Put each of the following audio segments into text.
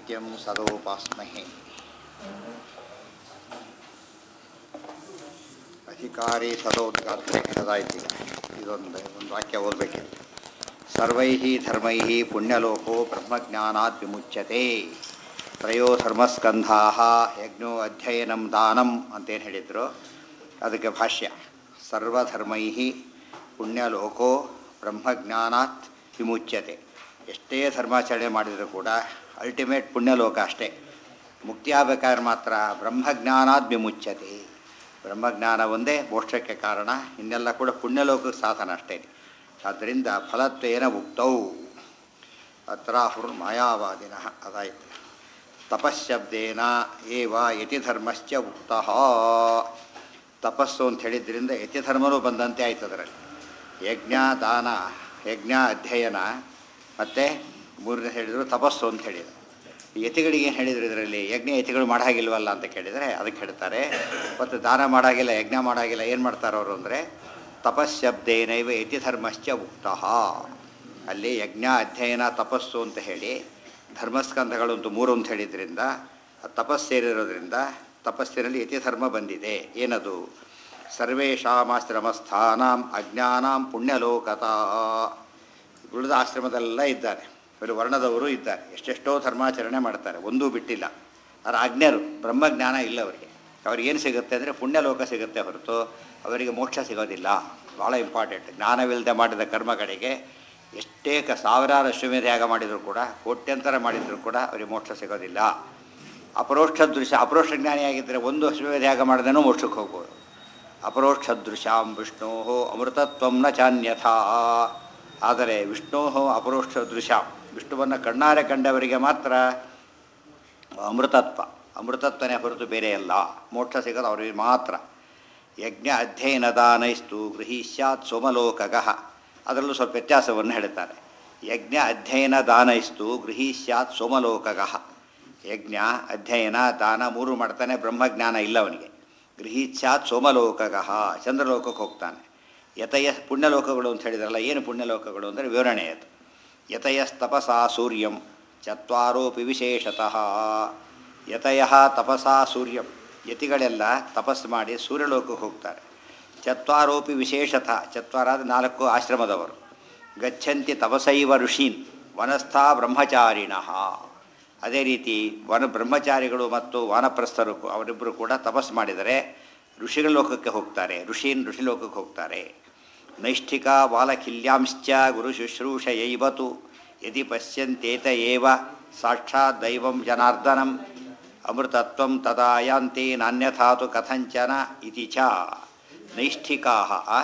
ನಿತ್ಯಂ ಸದೋಪಾಸ್ಮಹೆ ಅಧಿಕಾರಿ ಸದೋದ್ಗಾತ್ರೆ ಅದಾಯ್ತು ಈಗ ಇದೊಂದು ಒಂದು ವಾಕ್ಯ ಓದಬೇಕಿತ್ತು ಸರ್ವೈ ಧರ್ಮೈ ಪುಣ್ಯಲೋಕೋ ಬ್ರಹ್ಮಜ್ಞಾನಾತ್ ವಿಮುಚ್ಯತೆ ತ್ರಯೋ ಧರ್ಮಸ್ಕಂಧಾ ಯಜ್ಞೋ ಅಧ್ಯಯನಂ ದಾನಂ ಅಂತೇನು ಹೇಳಿದರು ಅದಕ್ಕೆ ಭಾಷ್ಯ ಸರ್ವಧರ್ಮೈ ಪುಣ್ಯಲೋಕೋ ಬ್ರಹ್ಮಜ್ಞಾನಾತ್ ವಿಮುಚ್ಯತೆ ಎಷ್ಟೇ ಧರ್ಮಾಚರಣೆ ಮಾಡಿದರೂ ಕೂಡ ಅಲ್ಟಿಮೇಟ್ ಪುಣ್ಯಲೋಕ ಅಷ್ಟೇ ಮುಕ್ತಿ ಆಗಬೇಕಾದ್ರೆ ಮಾತ್ರ ಬ್ರಹ್ಮಜ್ಞಾನಾತ್ ವಿಮುಚ್ಯತೆ ಬ್ರಹ್ಮಜ್ಞಾನ ಒಂದೇ ಮೋಕ್ಷಕ್ಕೆ ಕಾರಣ ಇನ್ನೆಲ್ಲ ಕೂಡ ಪುಣ್ಯಲೋಕಕ್ಕೆ ಸಾಧನ ಅಷ್ಟೇ ಆದ್ದರಿಂದ ಫಲತ್ವೇನ ಉಕ್ತೌ ಅತ್ರ ಹುರ್ ಮಾಯಾವಾದಿನ ಅದಾಯಿತು ತಪಶ್ಶಬ್ದೇನ ಏವ ಯತಿಧರ್ಮಶ್ಚ ಉಕ್ತಃ ತಪಸ್ಸು ಅಂತ ಹೇಳಿದ್ರಿಂದ ಯತಿಧರ್ಮನೂ ಬಂದಂತೆ ಆಯ್ತು ಅದರಲ್ಲಿ ಯಜ್ಞ ದಾನ ಯಜ್ಞ ಅಧ್ಯಯನ ಮತ್ತು ಮೂರನೇ ಹೇಳಿದರು ತಪಸ್ಸು ಅಂತ ಹೇಳಿದರು ಯತಿಗಳಿಗೆ ಏನು ಹೇಳಿದರು ಇದರಲ್ಲಿ ಯಜ್ಞ ಯತಿಗಳು ಮಾಡಾಗಿಲ್ವಲ್ಲ ಅಂತ ಕೇಳಿದರೆ ಅದಕ್ಕೆ ಹೇಳ್ತಾರೆ ಮತ್ತು ದಾನ ಮಾಡಾಗಿಲ್ಲ ಯಜ್ಞ ಮಾಡಾಗಿಲ್ಲ ಏನು ಮಾಡ್ತಾರೆ ಅವರು ಅಂದರೆ ತಪಶ್ಶಬ್ದೇನೈವ ಯತಿಧರ್ಮಶ್ಚ ಉಕ್ತಃ ಅಲ್ಲಿ ಯಜ್ಞ ಅಧ್ಯಯನ ತಪಸ್ಸು ಅಂತ ಹೇಳಿ ಧರ್ಮಸ್ಕಂಧಗಳು ಅಂತ ಮೂರು ಅಂತ ಹೇಳಿದ್ರಿಂದ ತಪಸ್ಸೇರಿರೋದ್ರಿಂದ ತಪಸ್ಸಿನಲ್ಲಿ ಯತಿಧರ್ಮ ಬಂದಿದೆ ಏನದು ಸರ್ವೇಷಾಮಾಶ್ರಮಸ್ಥಾನಾಂ ಅಜ್ಞಾನಾಂ ಪುಣ್ಯಲೋಕತ ಉಳಿದ ಆಶ್ರಮದಲ್ಲ ಇದ್ದಾರೆ ಬರೀ ವರ್ಣದವರು ಇದ್ದಾರೆ ಎಷ್ಟೆಷ್ಟೋ ಧರ್ಮಾಚರಣೆ ಮಾಡ್ತಾರೆ ಒಂದೂ ಬಿಟ್ಟಿಲ್ಲ ಅವರ ಅಜ್ಞರು ಬ್ರಹ್ಮಜ್ಞಾನ ಇಲ್ಲ ಅವರಿಗೆ ಅವ್ರಿಗೇನು ಸಿಗುತ್ತೆ ಅಂದರೆ ಪುಣ್ಯಲೋಕ ಸಿಗುತ್ತೆ ಹೊರತು ಅವರಿಗೆ ಮೋಕ್ಷ ಸಿಗೋದಿಲ್ಲ ಭಾಳ ಇಂಪಾರ್ಟೆಂಟ್ ಜ್ಞಾನವಿಲ್ಲದೆ ಮಾಡಿದ ಕರ್ಮ ಕಡೆಗೆ ಎಷ್ಟೇ ಕ ಸಾವಿರಾರು ಅಶ್ವಮೇಧ ಯಾಗ ಮಾಡಿದರೂ ಕೂಡ ಕೋಟ್ಯಂತರ ಮಾಡಿದರೂ ಕೂಡ ಅವರಿಗೆ ಮೋಕ್ಷ ಸಿಗೋದಿಲ್ಲ ಅಪರೋಕ್ಷ ದೃಶ್ಯ ಅಪರೋಕ್ಷ ಜ್ಞಾನಿಯಾಗಿದ್ದರೆ ಒಂದು ಅಶ್ವಮೇಧ ಯಾಗ ಮಾಡಿದೇನೋ ಮೋಕ್ಷಕ್ಕೆ ಹೋಗ್ಬೋದು ಅಪರೋಕ್ಷ ದೃಶ್ಯಾಂ ವಿಷ್ಣೋ ಅಮೃತತ್ವಂ ನ ಚಾನ್ಯಥಾ ಆದರೆ ವಿಷ್ಣೋ ಅಪರೋಕ್ಷ ದೃಶ್ಯಾಂ ವಿಷ್ಣುವನ್ನು ಕಣ್ಣಾರೆ ಕಂಡವರಿಗೆ ಮಾತ್ರ ಅಮೃತತ್ವ ಅಮೃತತ್ವನೇ ಹೊರತು ಬೇರೆ ಅಲ್ಲ ಮೋಕ್ಷ ಸಿಗೋದು ಅವರಿಗೆ ಮಾತ್ರ ಯಜ್ಞ ಅಧ್ಯಯನ ದಾನೈಸ್ತು ಗೃಹೀಶ್ಯಾತ್ ಸೋಮಲೋಕಗಃ ಅದರಲ್ಲೂ ಸ್ವಲ್ಪ ವ್ಯತ್ಯಾಸವನ್ನು ಹೇಳ್ತಾರೆ ಯಜ್ಞ ಅಧ್ಯಯನ ದಾನೈಸ್ತು ಗೃಹೀಶ್ಯಾತ್ ಸೋಮಲೋಕಗಃ ಯಜ್ಞ ಅಧ್ಯಯನ ದಾನ ಮೂರು ಮಾಡ್ತಾನೆ ಬ್ರಹ್ಮಜ್ಞಾನ ಇಲ್ಲ ಅವನಿಗೆ ಗೃಹೀಚ್ಛಾತ್ ಸೋಮಲೋಕಗಃ ಚಂದ್ರಲೋಕಕ್ಕೆ ಹೋಗ್ತಾನೆ ಯತಯ ಪುಣ್ಯಲೋಕಗಳು ಅಂತ ಹೇಳಿದ್ರಲ್ಲ ಏನು ಪುಣ್ಯಲೋಕಗಳು ಅಂದರೆ ವಿವರಣೆ ಅದು ಯತಯಸ್ತಪಸಾ ಸೂರ್ಯಂ ಚತ್ವಾರೋಪಿ ವಿಶೇಷತಃ ಯತಯ ತಪಸಾ ಸೂರ್ಯಂ ಯತಿಗಳೆಲ್ಲ ತಪಸ್ಸು ಮಾಡಿ ಸೂರ್ಯಲೋಕಕ್ಕೆ ಹೋಗ್ತಾರೆ ಚತ್ವಾರೋಪಿ ವಿಶೇಷತಃ ಚತ್ವಾರಾದ ನಾಲ್ಕು ಆಶ್ರಮದವರು ಗಚ್ಚಂತಿ ತಪಸೈವ ಋಷೀನ್ ವನಸ್ಥಾ ಬ್ರಹ್ಮಚಾರಿಣಃ ಅದೇ ರೀತಿ ವನ ಬ್ರಹ್ಮಚಾರಿಗಳು ಮತ್ತು ವಾನಪ್ರಸ್ಥರು ಅವರಿಬ್ಬರು ಕೂಡ ತಪಸ್ಸು ಮಾಡಿದರೆ ಋಷಿಗಳ ಲೋಕಕ್ಕೆ ಹೋಗ್ತಾರೆ ಋಷೀನ್ ಋಷಿಲೋಕಕ್ಕೆ ಹೋಗ್ತಾರೆ ನೈಷ್ಠಿಕ ಬಾಲಕಿಲ್ಯಾಂಶ್ಚ ಗುರು ಶುಶ್ರೂಷಯೈವತು ಯದಿ ಪಶ್ಯಂತೇತ ಏವ ಸಾಕ್ಷಾತ್ ದೈವಂ ಜನಾರ್ದನಂ ಅಮೃತತ್ವಂ ತದಾ ಯಾಂತೆ ನಾನ್ಯಥಾತು ಕಥಂಚನ ಇತಿ ಚ ನೈಷ್ಠಿಕಾ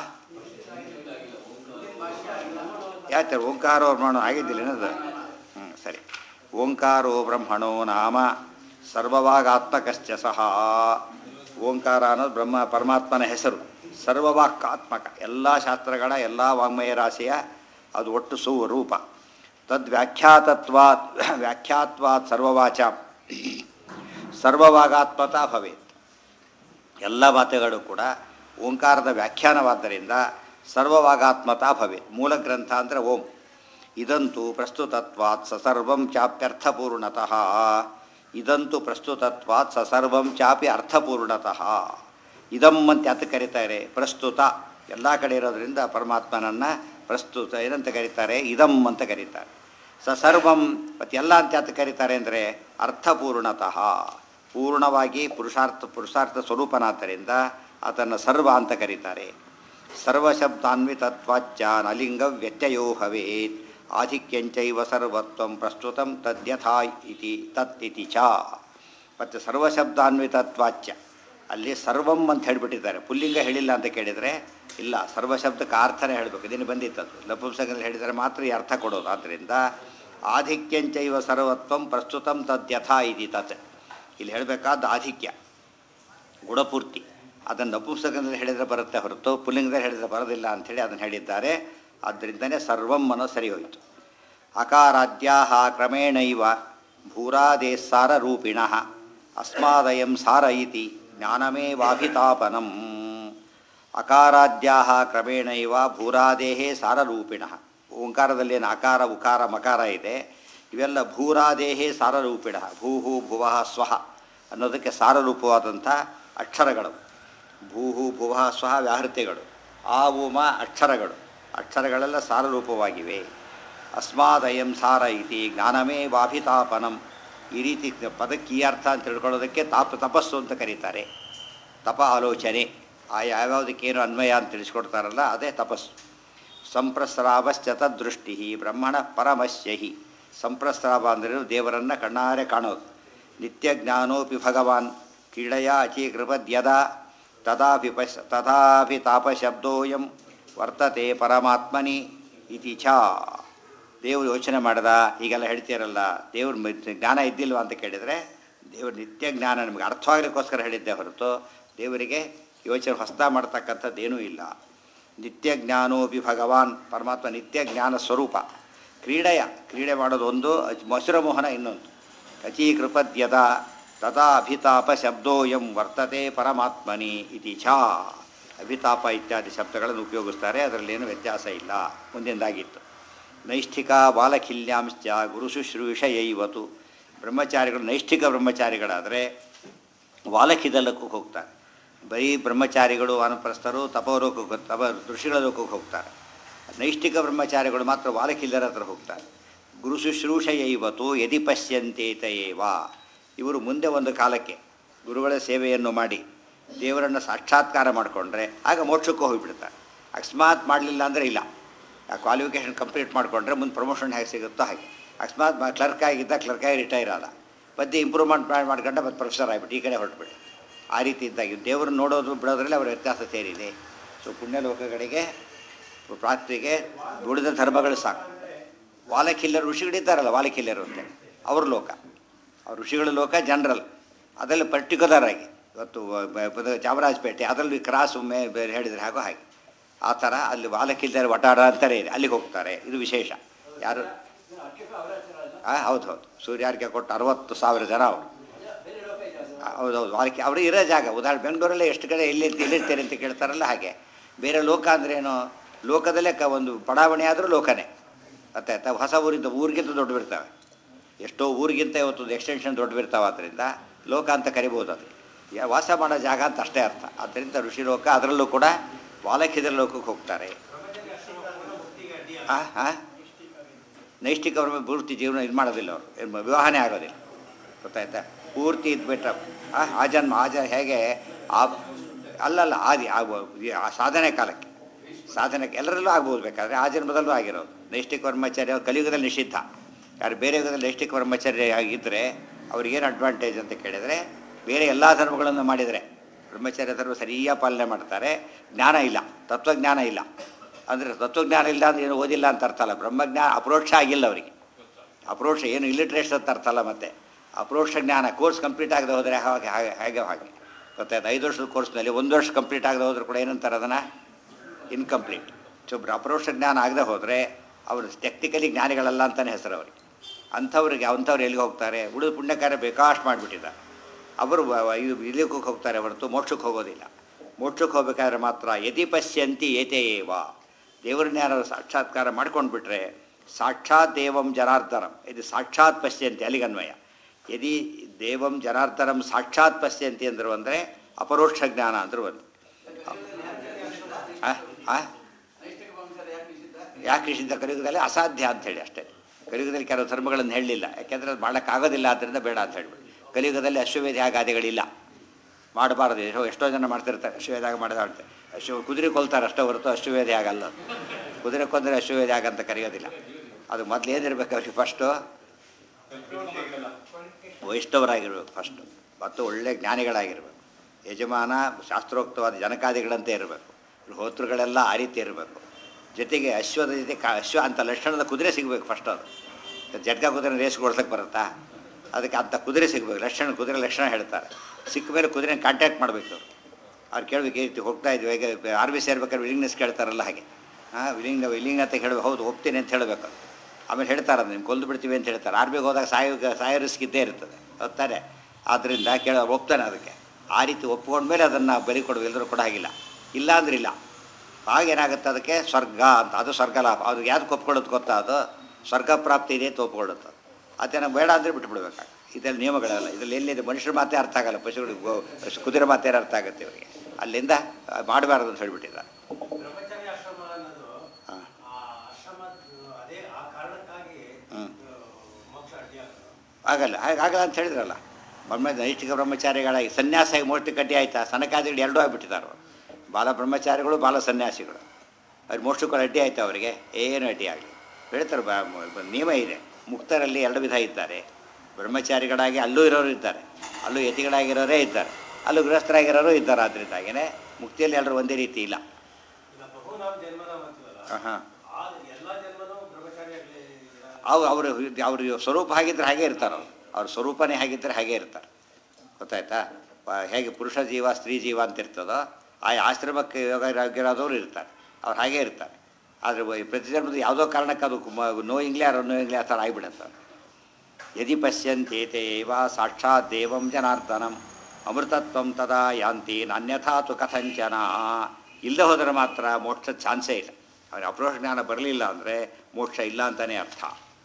ಯಾಕೆ ಓಂಕಾರೋ ಬ್ರಹ್ಮಣೋ ಆಗಿದ್ದಿಲ್ಲ ಏನದು ಹ್ಞೂ ಸರಿ ಓಂಕಾರೋ ಬ್ರಹ್ಮಣೋ ನಾಮ ಸರ್ವವಾಗಾತ್ಮಕಶ್ಚ ಸಹ ಓಂಕಾರ ಅನ್ನೋದು ಬ್ರಹ್ಮ ಪರಮಾತ್ಮನ ಹೆಸರು ಸರ್ವವಾಕ್ಕಾತ್ಮಕ ಎಲ್ಲ ಶಾಸ್ತ್ರಗಳ ಎಲ್ಲ ವಾಂಗ್ಮಯ ರಾಶಿಯ ಅದು ಒಟ್ಟು ಸುರೂಪ ತದ್ವ್ಯಾಖ್ಯಾತತ್ವಾತ್ ವ್ಯಾಖ್ಯಾತ್ವಾತ್ ಸರ್ವವಾಚ ಸರ್ವವಾಗಾತ್ಮತಾ ಭವೇತ್ ಎಲ್ಲ ಮಾತುಗಳು ಕೂಡ ಓಂಕಾರದ ವ್ಯಾಖ್ಯಾನವಾದ್ದರಿಂದ ಸರ್ವವಾಗಾತ್ಮತಾ ಭವೇತ್ ಮೂಲ ಗ್ರಂಥ ಅಂದರೆ ಓಂ ಇದಂತೂ ಪ್ರಸ್ತುತತ್ವಾತ್ ಸಸರ್ವಂ ಚಾಪ್ಯರ್ಥಪೂರ್ಣತಃ ಇದಂತೂ ಪ್ರಸ್ತುತತ್ವಾತ್ ಸಸರ್ವಂ ಚಾಪಿ ಅರ್ಥಪೂರ್ಣತಃ ಇದಂ ಅಂತ ಯಾತ ಕರೀತಾರೆ ಪ್ರಸ್ತುತ ಎಲ್ಲ ಕಡೆ ಇರೋದ್ರಿಂದ ಪರಮಾತ್ಮನನ್ನು ಪ್ರಸ್ತುತ ಏನಂತ ಕರೀತಾರೆ ಇದಂ ಅಂತ ಕರೀತಾರೆ ಸಸರ್ವಂ ಮತ್ತು ಎಲ್ಲ ಅಂತ ಯಾತ ಕರೀತಾರೆ ಅಂದರೆ ಅರ್ಥಪೂರ್ಣತಃ ಪೂರ್ಣವಾಗಿ ಪುರುಷಾರ್ಥ ಪುರುಷಾರ್ಥ ಸ್ವರೂಪನಾದ್ದರಿಂದ ಆತನ ಸರ್ವ ಅಂತ ಕರೀತಾರೆ ಸರ್ವಶಬ್ದಾನ್ವಿತತ್ವಾಚ್ಚ ನಲಿಂಗ ವ್ಯತ್ಯಯೋ ಭವೇತ್ ಆಧಿಕ್ಯಂಚೈವ ಸರ್ವತ್ವಂ ಪ್ರಸ್ತುತಂ ತದ್ಯಥಾ ಇತಿ ತತ್ ಇತಿ ಚ ಮತ್ತು ಸರ್ವಶಬ್ದಾನ್ವಿತತ್ವಾಚ್ಯ ಅಲ್ಲಿ ಸರ್ವಂ ಅಂತ ಹೇಳಿಬಿಟ್ಟಿದ್ದಾರೆ ಪುಲ್ಲಿಂಗ ಹೇಳಿಲ್ಲ ಅಂತ ಕೇಳಿದರೆ ಇಲ್ಲ ಸರ್ವಶಬ್ದಕ್ಕೆ ಅರ್ಥನೇ ಹೇಳಬೇಕು ಇದನ್ನು ಬಂದಿತ್ತದು ಲಪುಂಸಕದಲ್ಲಿ ಹೇಳಿದರೆ ಮಾತ್ರ ಈ ಅರ್ಥ ಕೊಡೋದು ಆದ್ದರಿಂದ ಆಧಿಕ್ಯಂಚೈವ ಸರ್ವತ್ವಂ ಪ್ರಸ್ತುತಂ ತದ್ಯಥಾ ಇತಿ ತತ್ ಇಲ್ಲಿ ಹೇಳಬೇಕಾದ ಆಧಿಕ್ಯ ಗುಣಪೂರ್ತಿ ಅದನ್ನು ನಪುಂಸಕದಲ್ಲಿ ಹೇಳಿದರೆ ಬರುತ್ತೆ ಹೊರತು ಪುಲ್ಲಿಂಗದಲ್ಲಿ ಹೇಳಿದರೆ ಬರೋದಿಲ್ಲ ಅಂಥೇಳಿ ಅದನ್ನು ಹೇಳಿದ್ದಾರೆ ಆದ್ದರಿಂದನೇ ಸರ್ವಂ ಅನ್ನೋ ಸರಿ ಹೋಯಿತು ಅಕಾರಾದ್ಯಾ ಕ್ರಮೇಣೈವ ಭೂರಾದೇಸ್ಸಾರ ರೂಪಿಣ ಅಸ್ಮಾದಯಂ ಸಾರ ಇತಿ ಜ್ಞಾನಮೇವಾಭಿತಾಪನಂ ಅಕಾರಾದ್ಯಾ ಕ್ರಮೇಣೈವ ಭೂರಾದೇಹೇ ಸಾರರೂಪಿಣ ಓಂಕಾರದಲ್ಲಿ ಏನು ಅಕಾರ ಉಕಾರ ಮಕಾರ ಇದೆ ಇವೆಲ್ಲ ಭೂರಾದೇಹೇ ಸಾರರೂಪಿಣ ಭೂಹು ಭುವಃ ಸ್ವಹ ಅನ್ನೋದಕ್ಕೆ ಸಾರರೂಪವಾದಂಥ ಅಕ್ಷರಗಳು ಭೂಹು ಭುವಃ ಸ್ವಹ ವ್ಯಾಹೃತಿಗಳು ಆ ಉಮ ಅಕ್ಷರಗಳು ಅಕ್ಷರಗಳೆಲ್ಲ ಸಾರರೂಪವಾಗಿವೆ ಅಸ್ಮಾದಯಂ ಸಾರ ಇತಿ ಜ್ಞಾನಮೇ ವಾಭಿತಾಪನಂ ಈ ರೀತಿ ಪದಕ್ಕೆ ಈ ಅರ್ಥ ಅಂತ ತಿಳ್ಕೊಳ್ಳೋದಕ್ಕೆ ತಾಪ ತಪಸ್ಸು ಅಂತ ಕರೀತಾರೆ ತಪ ಆಲೋಚನೆ ಆ ಯಾವ್ಯಾವುದಕ್ಕೇನು ಅನ್ವಯ ಅಂತ ತಿಳಿಸ್ಕೊಡ್ತಾರಲ್ಲ ಅದೇ ತಪಸ್ಸು ಸಂಪ್ರಸ್ರಾವಶ್ಚ ತದ್ದೃಷ್ಟಿ ಬ್ರಹ್ಮಣ ಪರಮಶ್ಯ ಹಿ ಸಂಪ್ರಸ್ರಾವ ಅಂದರೆ ದೇವರನ್ನು ಕಣ್ಣಾರೆ ಕಾಣೋದು ನಿತ್ಯ ಜ್ಞಾನೋಪಿ ಭಗವಾನ್ ಕ್ರೀಡೆಯ ಅಚೀಕೃಪದ್ಯದ ತದಾಪಿ ಪಶ್ ತಥಾಪಿ ತಾಪಶಬ್ದೋಯಂ ವರ್ತತೆ ಪರಮಾತ್ಮನಿ ಇತಿ ಛ ದೇವರು ಯೋಚನೆ ಮಾಡ್ದ ಹೀಗೆಲ್ಲ ಹೇಳ್ತೀರಲ್ಲ ದೇವ್ರ ಮ- ಜ್ಞಾನ ಇದ್ದಿಲ್ವಾ ಅಂತ ಕೇಳಿದರೆ ದೇವ್ರ ನಿತ್ಯ ಜ್ಞಾನ ನಿಮಗೆ ಅರ್ಥವಾಗಲಿಕ್ಕೋಸ್ಕರ ಹೇಳಿದ್ದೆ ಹೊರತು ದೇವರಿಗೆ ಯೋಚನೆ ಹೊಸ್ತಾ ಮಾಡ್ತಕ್ಕಂಥದ್ದೇನೂ ಇಲ್ಲ ನಿತ್ಯ ಜ್ಞಾನೋಪಿ ಭಗವಾನ್ ಪರಮಾತ್ಮ ನಿತ್ಯ ಜ್ಞಾನ ಸ್ವರೂಪ ಕ್ರೀಡೆಯ ಕ್ರೀಡೆ ಮಾಡೋದು ಒಂದು ಅಚ್- ಮಸುರಮೋಹನ ಇನ್ನೊಂದು ಕಚೀಕೃಪದ್ಯದ ತಥಾ ಅಭಿತಾಪ ಶಬ್ದೋಯಂ ವರ್ತತೆ ಪರಮಾತ್ಮನಿ ಇತಿ ಛ ಅಭಿತಾಪ ಇತ್ಯಾದಿ ಶಬ್ದಗಳನ್ನು ಉಪಯೋಗಿಸ್ತಾರೆ ಅದರಲ್ಲೇನು ವ್ಯತ್ಯಾಸ ಇಲ್ಲ ಮುಂದಿಂದಾಗಿತ್ತು ನೈಷ್ಠಿಕ ಬಾಲಖಿಲ್ಯಾಂಶ್ಚ ಗುರುಶುಶ್ರೂಷಯೈವತು ಬ್ರಹ್ಮಚಾರಿಗಳು ನೈಷ್ಠಿಕ ಬ್ರಹ್ಮಚಾರಿಗಳಾದರೆ ವಾಲಖಿದ ಲೋಕಕ್ಕೆ ಹೋಗ್ತಾರೆ ಬರೀ ಬ್ರಹ್ಮಚಾರಿಗಳು ವಾನಪ್ರಸ್ಥರು ತಪೋಲೋಕಕ್ಕೆ ತಪ ಋಷಿಗಳ ಲೋಕಕ್ಕೆ ಹೋಗ್ತಾರೆ ನೈಷ್ಠಿಕ ಬ್ರಹ್ಮಚಾರಿಗಳು ಮಾತ್ರ ವಾಲಖಿಲ್ಲರ ಹತ್ರ ಹೋಗ್ತಾರೆ ಗುರು ಶುಶ್ರೂಷಯೈವತು ಯದಿ ಪಶ್ಯಂತೇತ ಏವ ಇವರು ಮುಂದೆ ಒಂದು ಕಾಲಕ್ಕೆ ಗುರುಗಳ ಸೇವೆಯನ್ನು ಮಾಡಿ ದೇವರನ್ನು ಸಾಕ್ಷಾತ್ಕಾರ ಮಾಡಿಕೊಂಡ್ರೆ ಆಗ ಮೋಕ್ಷಕ್ಕೆ ಹೋಗಿಬಿಡ್ತಾರೆ ಅಕಸ್ಮಾತ್ ಮಾಡಲಿಲ್ಲ ಅಂದರೆ ಇಲ್ಲ ಆ ಕ್ವಾಲಿಫಿಕೇಷನ್ ಕಂಪ್ಲೀಟ್ ಮಾಡಿಕೊಂಡ್ರೆ ಮುಂದೆ ಪ್ರಮೋಷನ್ ಹೇಗೆ ಸಿಗುತ್ತೋ ಹಾಗೆ ಅಕಸ್ಮಾತ್ ಕ್ಲರ್ಕ್ ಆಗಿದ್ದ ಕ್ಲರ್ಕ್ ಆಗಿ ರಿಟೈರ್ ಆದ ಮತ್ತೆ ಇಂಪ್ರೂವ್ಮೆಂಟ್ ಮಾಡ್ಕೊಂಡೆ ಮತ್ತೆ ಪ್ರೊಫೆಸರ್ ಆಗಿಬಿಟ್ಟು ಈ ಕಡೆ ಹೊರಟ್ಬಿಡಿ ಆ ರೀತಿ ಇದ್ದಾಗಿ ದೇವ್ರನ್ನ ನೋಡೋದು ಬಿಡೋದ್ರಲ್ಲಿ ಅವರ ವ್ಯತ್ಯಾಸ ಸೇರಿದೆ ಸೊ ಪುಣ್ಯಲೋಕಗಳಿಗೆ ಪ್ರಾಪ್ತಿಗೆ ಉಳಿದ ಧರ್ಮಗಳು ಸಾಕು ವಾಲಕಿಲ್ಲರು ಋಷಿಗಳಿದ್ದಾರಲ್ಲ ವಾಲಕಿಲ್ಲರು ಅಂತೇಳಿ ಅವ್ರ ಲೋಕ ಅವ್ರ ಋಷಿಗಳ ಲೋಕ ಜನರಲ್ ಅದರಲ್ಲಿ ಪರ್ಟಿಕ್ಯುಲರ್ ಆಗಿ ಇವತ್ತು ಬ- ಬ- ಚಾಮರಾಜಪೇಟೆ ಅದರಲ್ಲಿ ಕ್ರಾಸ್ ಮೇ ಬೇರೆ ಹೇಳಿದರೆ ಹಾಗೋ ಹಾಗೆ ಆ ಥರ ಅಲ್ಲಿ ವಾಲಕಿಲ್ಲರ ವಟಾರ ಅಂತಾರೆ ಇದೆ ಅಲ್ಲಿಗೆ ಹೋಗ್ತಾರೆ ಇದು ವಿಶೇಷ ಯಾರು ಹಾಂ ಹೌದು ಹೌದು ಸೂರ್ಯಾರ್ಗೆ ಕೊಟ್ಟು ಅರವತ್ತು ಸಾವಿರ ಜನ ಅವರು ಹೌದೌದು ವಾಲ್ಕೆ ಅವರು ಇರೋ ಜಾಗ ಉದಾಹರಣೆ ಬೆಂಗಳೂರಲ್ಲೇ ಎಷ್ಟು ಕಡೆ ಎಲ್ಲಿ ಎಲ್ಲಿರ್ತೀರಿ ಅಂತ ಕೇಳ್ತಾರಲ್ಲ ಹಾಗೆ ಬೇರೆ ಲೋಕ ಅಂದ್ರೇನು ಲೋಕದಲ್ಲೇ ಕ ಒಂದು ಬಡಾವಣೆ ಆದರೂ ಲೋಕನೇ ಮತ್ತೆ ತ- ಹೊಸ ಊರಿಂದ ಊರಿಗಿಂತ ದೊಡ್ಡ ಬಿಡ್ತವೆ ಎಷ್ಟೋ ಊರಿಗಿಂತ ಇವತ್ತು ಎಕ್ಸ್ಟೆನ್ಷನ್ ದೊಡ್ಡ ಬಿರ್ತಾವೆ ಆದ್ದರಿಂದ ಲೋಕ ಅಂತ ಕರಿಬೋದು ಅದು ಯಾ- ವಾಸ ಮಾಡೋ ಜಾಗ ಅಂತ ಅಷ್ಟೇ ಅರ್ಥ ಆದ್ದರಿಂದ ಋಷಿ ಲೋಕ ಅದರಲ್ಲೂ ಕೂಡ ವಾಲಕ್ಯದ ಲೋಕಕ್ಕೆ ಹೋಗ್ತಾರೆ ಹಾಂ ಹಾಂ ನೈಷ್ಠಿಕ ಅವ್ರ ಮೇಲೆ ಪೂರ್ತಿ ಜೀವನ ಇದು ಮಾಡೋದಿಲ್ಲ ಅವರು ಏನ್ ವಿವಾಹನೇ ಆಗೋದಿಲ್ಲ ಗೊತ್ತಾಯ್ತಾ ಪೂರ್ತಿ ಇದ್ಬಿಟ್ರೆ ಆ ಆ ಜನ್ಮ ಆ ಜ ಹೇಗೆ ಆ ಅಲ್ಲಲ್ಲ ಆದಿ ಆ- ಆ ಸಾಧನೆ ಕಾಲಕ್ಕೆ ಸಾಧನೆಗೆ ಎಲ್ಲರಲ್ಲೂ ಆಗ್ಬೋದು ಬೇಕಾದ್ರೆ ಆ ಜನ್ಮದಲ್ಲೂ ಆಗಿರೋದು ನೈಷ್ಠಿಕ ಬ್ರಹ್ಮಚಾರ್ಯ ಅವ್ರು ಕಲಿಯುಗದಲ್ಲಿ ನಿಷಿದ್ಧ ಯಾರು ಬೇರೆ ಯುಗದಲ್ಲಿ ನೈಷ್ಠಿಕ ಬ್ರಹ್ಮಚಾರ್ಯ ಆಗಿದ್ದರೆ ಅವ್ರಿಗೇನು ಅಡ್ವಾಂಟೇಜ್ ಅಂತ ಕೇಳಿದರೆ ಬೇರೆ ಎಲ್ಲ ಧರ್ಮಗಳನ್ನು ಮಾಡಿದರೆ ಬ್ರಹ್ಮಚಾರ್ಯ ಧರ್ಮ ಸರಿಯಾಗಿ ಪಾಲನೆ ಮಾಡ್ತಾರೆ ಜ್ಞಾನ ಇಲ್ಲ ತತ್ವಜ್ಞಾನ ಇಲ್ಲ ಅಂದರೆ ತತ್ವಜ್ಞಾನ ಇಲ್ಲ ಅಂದ್ರೆ ಏನು ಓದಿಲ್ಲ ಅಂತ ಅರ್ಥ ಅಲ್ಲ ಬ್ರಹ್ಮಜ್ಞಾನ ಅಪ್ರೋಕ್ಷ ಆಗಿಲ್ಲ ಅವರಿಗೆ ಅಪ್ರೋಕ್ಷ ಏನು ಇಲ್ಲಿಟ್ರೇಷನ್ ಅಂತ ಅರ್ಥ ಅಲ್ಲ ಮತ್ತೆ ಅಪ್ರೋಕ್ಷ ಜ್ಞಾನ ಕೋರ್ಸ್ ಕಂಪ್ಲೀಟ್ ಆಗದೆ ಹೋದರೆ ಹಾಗೆ ಹಾಗೆ ಹಾಗೆ ಹಾಗೆ ಗೊತ್ತಾಯ್ತು ಐದು ವರ್ಷದ ಕೋರ್ಸ್ನಲ್ಲಿ ಒಂದು ವರ್ಷ ಕಂಪ್ಲೀಟ್ ಆಗದೆ ಹೋದ್ರೆ ಕೂಡ ಏನಂತಾರೆ ಅದನ್ನು ಇನ್ಕಂಪ್ಲೀಟ್ ಸೊ ಅಪ್ರೋಕ್ಷ ಜ್ಞಾನ ಆಗದೆ ಹೋದರೆ ಅವರು ಟೆಕ್ನಿಕಲಿ ಜ್ಞಾನಿಗಳಲ್ಲ ಅಂತಲೇ ಹೆಸರು ಅವರಿಗೆ ಅಂಥವ್ರಿಗೆ ಅಂಥವ್ರು ಎಲ್ಲಿಗೆ ಹೋಗ್ತಾರೆ ಉಳಿದ ಪುಣ್ಯಕಾರ್ಯ ಬೇಕಾಷ್ಟು ಮಾಡಿಬಿಟ್ಟಿದ್ದಾರೆ ಅವರು ವ- ವ- ಇದು ಇಲ್ಲಿಗೆ ಹೋಗ್ತಾರೆ ಹೊರತು ಮೋಕ್ಷಕ್ಕೆ ಹೋಗೋದಿಲ್ಲ ಮೋಕ್ಷಕ್ಕೆ ಹೋಗ್ಬೇಕಾದ್ರೆ ಮಾತ್ರ ಯತಿ ಪಶ್ಯಂತಿ ಏತೇ ಏವ ದೇವರನ್ನ ಯಾರು ಸಾಕ್ಷಾತ್ಕಾರ ಮಾಡ್ಕೊಂಡು ಬಿಟ್ರೆ ಸಾಕ್ಷಾತ್ ದೇವಂ ಜನಾರ್ದನಂ ಇದು ಸಾಕ್ಷಾತ್ ಪಶ್ಯಂತಿ ಅಲ್ಲಿಗನ್ವಯ ಯದಿ ದೇವಂ ಜನಾರ್ದನಂ ಸಾಕ್ಷಾತ್ ಪಶ್ಯಂತಿ ಅಂದರು ಅಂದರೆ ಅಪರೋಕ್ಷ ಜ್ಞಾನ ಅಂದರು ಒಂದು ಆ? ಆ? ಯಾಕೆ ನಿಷಿದ್ಧ ಕಲಿಯುಗದಲ್ಲಿ ಅಸಾಧ್ಯ ಅಂಥೇಳಿ ಅಷ್ಟೇ ಕಲಿಯುಗದಲ್ಲಿ ಕೆಲವು ಧರ್ಮಗಳನ್ನು ಹೇಳಲಿಲ್ಲ ಯಾಕೆಂದರೆ ಅದು ಮಾಡೋಕ್ಕಾಗೋದಿಲ್ಲ ಆದ್ದರಿಂದ ಬೇಡ ಅಂತ ಹೇಳ್ಬಿಟ್ಟು ಕಲಿಯುಗದಲ್ಲಿ ಅಶ್ವವೇಧ ಯಾಗಾದಿಗಳಿಲ್ಲ ಮಾಡಬಾರ್ದು ಎಷ್ಟೋ ಎಷ್ಟೋ ಜನ ಮಾಡ್ತಿರ್ತಾರೆ ಅಶ್ವವೇಧಾಗ ಮಾಡಿದ ಅಂತ ಅಶ್ವ ಕುದುರೆ ಕೊಲ್ತಾರೆ ಅಷ್ಟೇ ಹೊರತು ಅಶ್ವವೇಧ ಆಗಲ್ಲ ಅದು. ಕುದುರೆ ಕೊಂದರೆ ಅಶ್ವವೇಧ ಯಾಗ ಅಂತ ಕರೆಯೋದಿಲ್ಲ ಅದು ಮೊದಲು ಏನಿರ್ಬೇಕು ಅವ್ರಿಗೆ ಫಸ್ಟು ವೈಷ್ಣವರಾಗಿರ್ಬೇಕು ಫಸ್ಟು ಮತ್ತು ಒಳ್ಳೆ ಜ್ಞಾನಿಗಳಾಗಿರ್ಬೇಕು ಯಜಮಾನ ಶಾಸ್ತ್ರೋಕ್ತವಾದ ಜನಕಾದಿಗಳಂತೆ ಇರಬೇಕು ಹೋತೃಗಳೆಲ್ಲ ಆ ರೀತಿ ಇರಬೇಕು ಜೊತೆಗೆ ಅಶ್ವದ ಜೊತೆ ಕ ಅಶ್ವ ಅಂತ ಲಕ್ಷಣದ ಕುದುರೆ ಸಿಗಬೇಕು ಫಸ್ಟ್ ಅದು ಜಟ್ಕ ಕುದುರೆ ರೇಸ್ ಕೊಡ್ಸಕ್ಕೆ ಬರುತ್ತಾ ಅದಕ್ಕೆ ಅಂಥ ಕುದುರೆ ಸಿಗಬೇಕು ಲಕ್ಷಣ ಕುದುರೆ ಲಕ್ಷಣ ಹೇಳ್ತಾರೆ ಸಿಕ್ಕ ಮೇಲೆ ಕುದುರೆ ಕಾಂಟ್ಯಾಕ್ಟ್ ಮಾಡಬೇಕು ಅವರು ಅವ್ರು ಕೇಳಬೇಕು ಈ ರೀತಿ ಹೋಗ್ತಾ ಇದ್ವಿ ಈಗ ಆರ್ ಬಿ ಸೇರ್ಬೇಕಾದ್ರೆ ವಿಲಿಂಗ್ನೆಸ್ ಕೇಳ್ತಾರಲ್ಲ ಹಾಗೆ ಹಾಂ ವಿಲಿಂಗ್ ವಿಲಿಂಗ್ ಅಂತ ಹೇಳಬೇಕು ಹೌದು ಹೋಗ್ತೀನಿ ಅಂತ ಹೇಳಬೇಕು ಅದು ಆಮೇಲೆ ಹೇಳ್ತಾರೆ ಅದು ನಿಮ್ಗೆ ಕೊಲ್ದು ಬಿಡ್ತೀವಿ ಅಂತ ಹೇಳ್ತಾರೆ ಆರ್ ಬಿಗೆ ಹೋದಾಗ ಸಾಯೋ ಸಾಯೋ ರಿಸ್ಕ್ ಇದ್ದೇ ಇರ್ತದೆ ಹೋಗ್ತಾರೆ ಆದ್ದರಿಂದ ಕೇಳ ಒಪ್ತಾನೆ ಅದಕ್ಕೆ ಆ ರೀತಿ ಒಪ್ಕೊಂಡ್ಮೇಲೆ ಅದನ್ನು ಬಲಿ ಕೊಡುವ ಎಲ್ಲರೂ ಕೂಡ ಆಗಿಲ್ಲ ಇಲ್ಲ ಅಂದ್ರೆ ಇಲ್ಲ ಆಗೇನಾಗುತ್ತೆ ಅದಕ್ಕೆ ಸ್ವರ್ಗ ಅಂತ ಅದು ಸ್ವರ್ಗ ಲಾಭ ಅದು ಯಾವ್ದಕ್ಕೆ ಒಪ್ಕೊಳ್ಳೋದು ಗೊತ್ತಾ ಅದು ಸ್ವರ್ಗ ಪ್ರಾಪ್ತಿ ಇದೆ ಅಂತ ಒಪ್ಕೊಳ್ಳುತ್ತೆ ಅದನ್ನು ಬೇಡ ಅಂದರೆ ಬಿಟ್ಬಿಡ್ಬೇಕಾಗ ಇದರಲ್ಲಿ ನಿಯಮಗಳಲ್ಲ ಇದರಲ್ಲಿ ಎಲ್ಲಿದೆ ಮನುಷ್ಯರ ಮಾತೇ ಅರ್ಥ ಆಗಲ್ಲ ಪಶುಗಳಿಗೆ ಗೋ ಕುದುರೆ ಮಾತೇ ಅರ್ಥ ಆಗುತ್ತೆ ಇವರಿಗೆ ಅಲ್ಲಿಂದ ಮಾಡಬಾರ್ದು ಅಂತ ಹೇಳಿಬಿಟ್ಟಿದ್ದಾರೆ ಬ್ರಹ್ಮಚರ್ಯ ಆಶ್ರಮ ಅನ್ನೋದು ಹಾಂ ಆ ಆಶ್ರಮದ ಅದೇ ಆ ಕಾರಣಕ್ಕಾಗಿ ಹ್ಮ್. ಇದು ಮೋಕ್ಷ ಅಡ್ಡಿಯಾಗೋದು ಆಗಲ್ಲ ಹಾಗೆ ಆಗಲ್ಲ ಅಂತ ಹೇಳಿದ್ರಲ್ಲ ಬ್ರಹ್ಮ ನೈಷ್ಠಿಕ ಬ್ರಹ್ಮಚಾರಿಗಳಾಗಿ ಸನ್ಯಾಸ ಮೋಕ್ಷ ಕಟ್ಟಿ ಆಯ್ತಾ ಸನಕಾದಿಗಳು ಎರಡೂ ಆಗಿಬಿಟ್ಟಿದ್ದಾರೆ ಅವರು ಬಾಲ ಬ್ರಹ್ಮಚಾರಿಗಳು ಬಾಲ ಸನ್ಯಾಸಿಗಳು ಅವ್ರು ಮೋಕ್ಷಕ್ಕೂ ಅಡ್ಡಿ ಆಯ್ತು ಅವರಿಗೆ ಏನು ಅಡ್ಡಿ ಆಗಲಿ ಹೇಳ್ತಾರೆ ಬಾ ಮ- ನಿಯಮ ಇದೆ ಮುಕ್ತರಲ್ಲಿ ಎರಡು ವಿಧ ಇದ್ದಾರೆ ಬ್ರಹ್ಮಚಾರಿಗಳಾಗಿ ಅಲ್ಲೂ ಇರೋರು ಇದ್ದಾರೆ ಅಲ್ಲೂ ಯತಿಗಳಾಗಿರೋರೇ ಇದ್ದಾರೆ ಅಲ್ಲೂ ಗೃಹಸ್ಥರಾಗಿರೋರು ಇದ್ದಾರೆ ಆದ್ದರಿಂದಾಗಿಯೇ ಮುಕ್ತಿಯಲ್ಲಿ ಎಲ್ಲರೂ ಒಂದೇ ರೀತಿ ಇಲ್ಲ ಈಗ ಬಹು ನಾವು ಜನ್ಮನ ಅಂತೀವಲ್ಲ ಹಾಂ ಆ ಎಲ್ಲ ಜನ್ಮನೂ ಬ್ರಹ್ಮಚಾರಿ ಆಗಲಿ ಅವು ಅವರು ಅವ್ರ ಸ್ವರೂಪ ಹಾಗಿದ್ರೆ ಹಾಗೆ ಇರ್ತಾರೆ ಅವ್ರು ಅವ್ರ ಸ್ವರೂಪನೇ ಹಾಗಿದ್ದರೆ ಹಾಗೆ ಇರ್ತಾರೆ ಗೊತ್ತಾಯ್ತಾ ಪ- ಹೇಗೆ ಪುರುಷ ಜೀವ ಸ್ತ್ರೀ ಜೀವ ಅಂತ ಇರ್ತದೋ ಆ ಆಶ್ರಮಕ್ಕೆ ಯೋಗ ಆಗಿರೋದವ್ರು ಇರ್ತಾರೆ ಅವ್ರು ಹಾಗೆ ಇರ್ತಾರೆ ಆದರೆ ಪ್ರತಿ ಜನ್ಮದ ಯಾವುದೋ ಕಾರಣಕ್ಕೆ ಅದು ಮ- ನೋಯಿಂಗ್ಲೇ ಯಾರೋ ನೋಯಿಂಗ್ಲೇ ಆ ಥರ ಆಗಿಬಿಡುತ್ತೆ ಯದಿ ಪಶ್ಯಂತೇತೆ ವಾ ಸಾಕ್ಷಾತ್ ದೇವಂ ಜನಾರ್ದನಂ ಅಮೃತತ್ವಂ ತದಾ ಯಾಂತಿ ನಾನ್ಯಥಾ ತು ಕಥಂಚನ ಇಲ್ಲದೆ ಹೋದರೆ ಮಾತ್ರ ಮೋಕ್ಷ ಚಾನ್ಸೇ ಇಲ್ಲ ಅವ್ರಿಗೆ ಅಪ್ರೋಷ ಜ್ಞಾನ ಬರಲಿಲ್ಲ ಅಂದರೆ ಮೋಕ್ಷ ಇಲ್ಲ ಅಂತಲೇ ಅರ್ಥ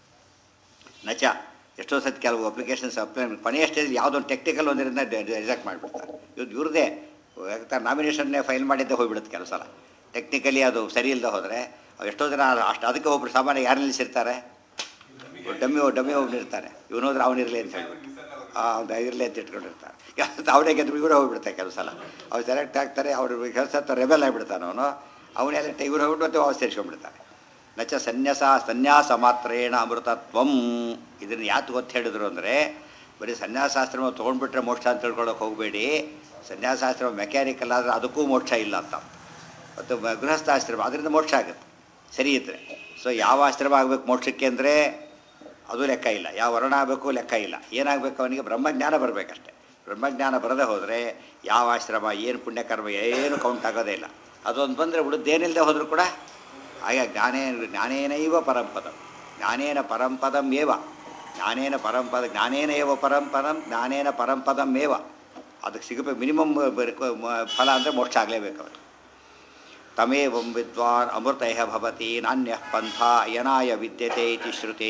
ನಚ ಎಷ್ಟೋ ಸತಿ ಕೆಲವು ಅಪ್ಲಿಕೇಶನ್ಸ್ ಅಪ್ಲೈ ಕೊನೆಯ ಸ್ಟೇಜ್ ಯಾವುದೋ ಒಂದು ಟೆಕ್ನಿಕಲ್ ಒಂದರಿಂದ ರಿಜೆಕ್ಟ್ ಮಾಡಿಬಿಡ್ತಾರೆ ಇವತ್ತು ಇವ್ರದ್ದೇ ಯಾಕಂದ್ರೆ ನಾಮಿನೇಷನ್ನೇ ಫೈಲ್ ಮಾಡಿದ್ದೆ ಹೋಗ್ಬಿಡುತ್ತೆ ಕೆಲವು ಸಲ ಟೆಕ್ನಿಕಲಿ ಅದು ಸರಿ ಇಲ್ಲದೆ ಹೋದರೆ ಎಷ್ಟೋ ಜನ ಅಷ್ಟು ಅದಕ್ಕೆ ಒಬ್ಬರು ಸಾಮಾನ್ಯ ಯಾರು ನಿಲ್ಲಿಸಿರ್ತಾರೆ ಡಮ್ಮಿ ಡಮ್ಮಿ ಒಬ್ಬನು ಇರ್ತಾನೆ ಇವನು ಹೋದ್ರೆ ಅವನಿರಲಿ ಅಂತ ಹೇಳ್ಬಿಟ್ಟು ಅವ್ನು ಇರಲಿ ಅಂತ ಇಟ್ಕೊಂಡಿರ್ತಾರೆ ಅವನೇ ಗೆದ್ದು ಇವರೇ ಹೋಗ್ಬಿಡ್ತಾರೆ ಕೆಲವು ಸಲ ಅವ್ರು ಸೆಲೆಕ್ಟ್ ಆಗ್ತಾರೆ ಅವ್ರ ಕೆಲಸ ರೆಬೆಲ್ ಆಗಿಬಿಡ್ತಾನೆ ಅವನು ಅವನೆಲ್ಲ ಇವ್ರು ಹೋಗ್ಬಿಟ್ಟು ಮತ್ತೆ ವಾಪಸ್ ಸೇರಿಸ್ಕೊಂಡ್ಬಿಡ್ತಾನೆ ನಚ ಸನ್ಯಾಸ ಸನ್ಯಾಸ ಮಾತ್ರೇಣ ಅಮೃತತ್ವಂ ಇದನ್ನು ಯಾತು ಗೊತ್ತು ಹೇಳಿದ್ರು ಅಂದರೆ ಬರೀ ಸನ್ಯಾಸಾಸ್ತ್ರಮ ತೊಗೊಂಡ್ಬಿಟ್ರೆ ಮೋಕ್ಷ ಅಂತ ತಿಳ್ಕೊಳ್ಳೋಕೆ ಹೋಗಬೇಡಿ ಸನ್ಯಾಸಾಸ್ತ್ರಮ ಮೆಕ್ಯಾನಿಕಲ್ ಆದರೆ ಅದಕ್ಕೂ ಮೋಕ್ಷ ಇಲ್ಲ ಅಂತ ಮತ್ತು ಮ- ಗೃಹಸ್ಥಾಶ್ರಮ ಅದರಿಂದ ಮೋಕ್ಷ ಆಗುತ್ತೆ ಸರಿ ಇದ್ದರೆ ಸೊ ಯಾವ ಆಶ್ರಮ ಆಗಬೇಕು ಮೋಕ್ಷಕ್ಕೆ ಅಂದರೆ ಅದು ಲೆಕ್ಕ ಇಲ್ಲ ಯಾವ ವರ್ಣ ಆಗಬೇಕು ಲೆಕ್ಕ ಇಲ್ಲ ಏನಾಗಬೇಕು ಅವನಿಗೆ ಬ್ರಹ್ಮಜ್ಞಾನ ಬರಬೇಕಷ್ಟೆ ಬ್ರಹ್ಮಜ್ಞಾನ ಬರದೇ ಹೋದರೆ ಯಾವ ಆಶ್ರಮ ಏನು ಪುಣ್ಯಕರ್ಮ ಏನು ಕೌಂಟ್ ಆಗೋದೇ ಇಲ್ಲ ಅದೊಂದು ಬಂದರೆ ಉಳಿದೇನಿಲ್ಲದೆ ಹೋದರೂ ಕೂಡ ಆಗ ಜ್ಞಾನೇ ಜ್ಞಾನೇನೈವ ಪರಂಪದಂ ಜ್ಞಾನೇನ ಪರಂಪದಂ ಏವ ಜ್ಞಾನೇನ ಪರಂಪದ ಜ್ಞಾನೇನ ಏವ ಪರಂಪದಂ ಜ್ಞಾನೇನ ಪರಂಪದಂ ಏವ ಅದಕ್ಕೆ ಸಿಗಬೇಕು ಮಿನಿಮಮ್ ಫಲ ಅಂದರೆ ಮೋಕ್ಷ ಆಗಲೇಬೇಕು ಅವ್ರಿಗೆ ತಮೇವಂ ವಿದ್ವಾನ್ ಅಮೃತಯ ಭವತಿ ನಾಣ್ಯ ಪಂಥ ಅಯನಾಯ ವಿದ್ಯತೆ ಇತಿ ಶ್ರುತೇ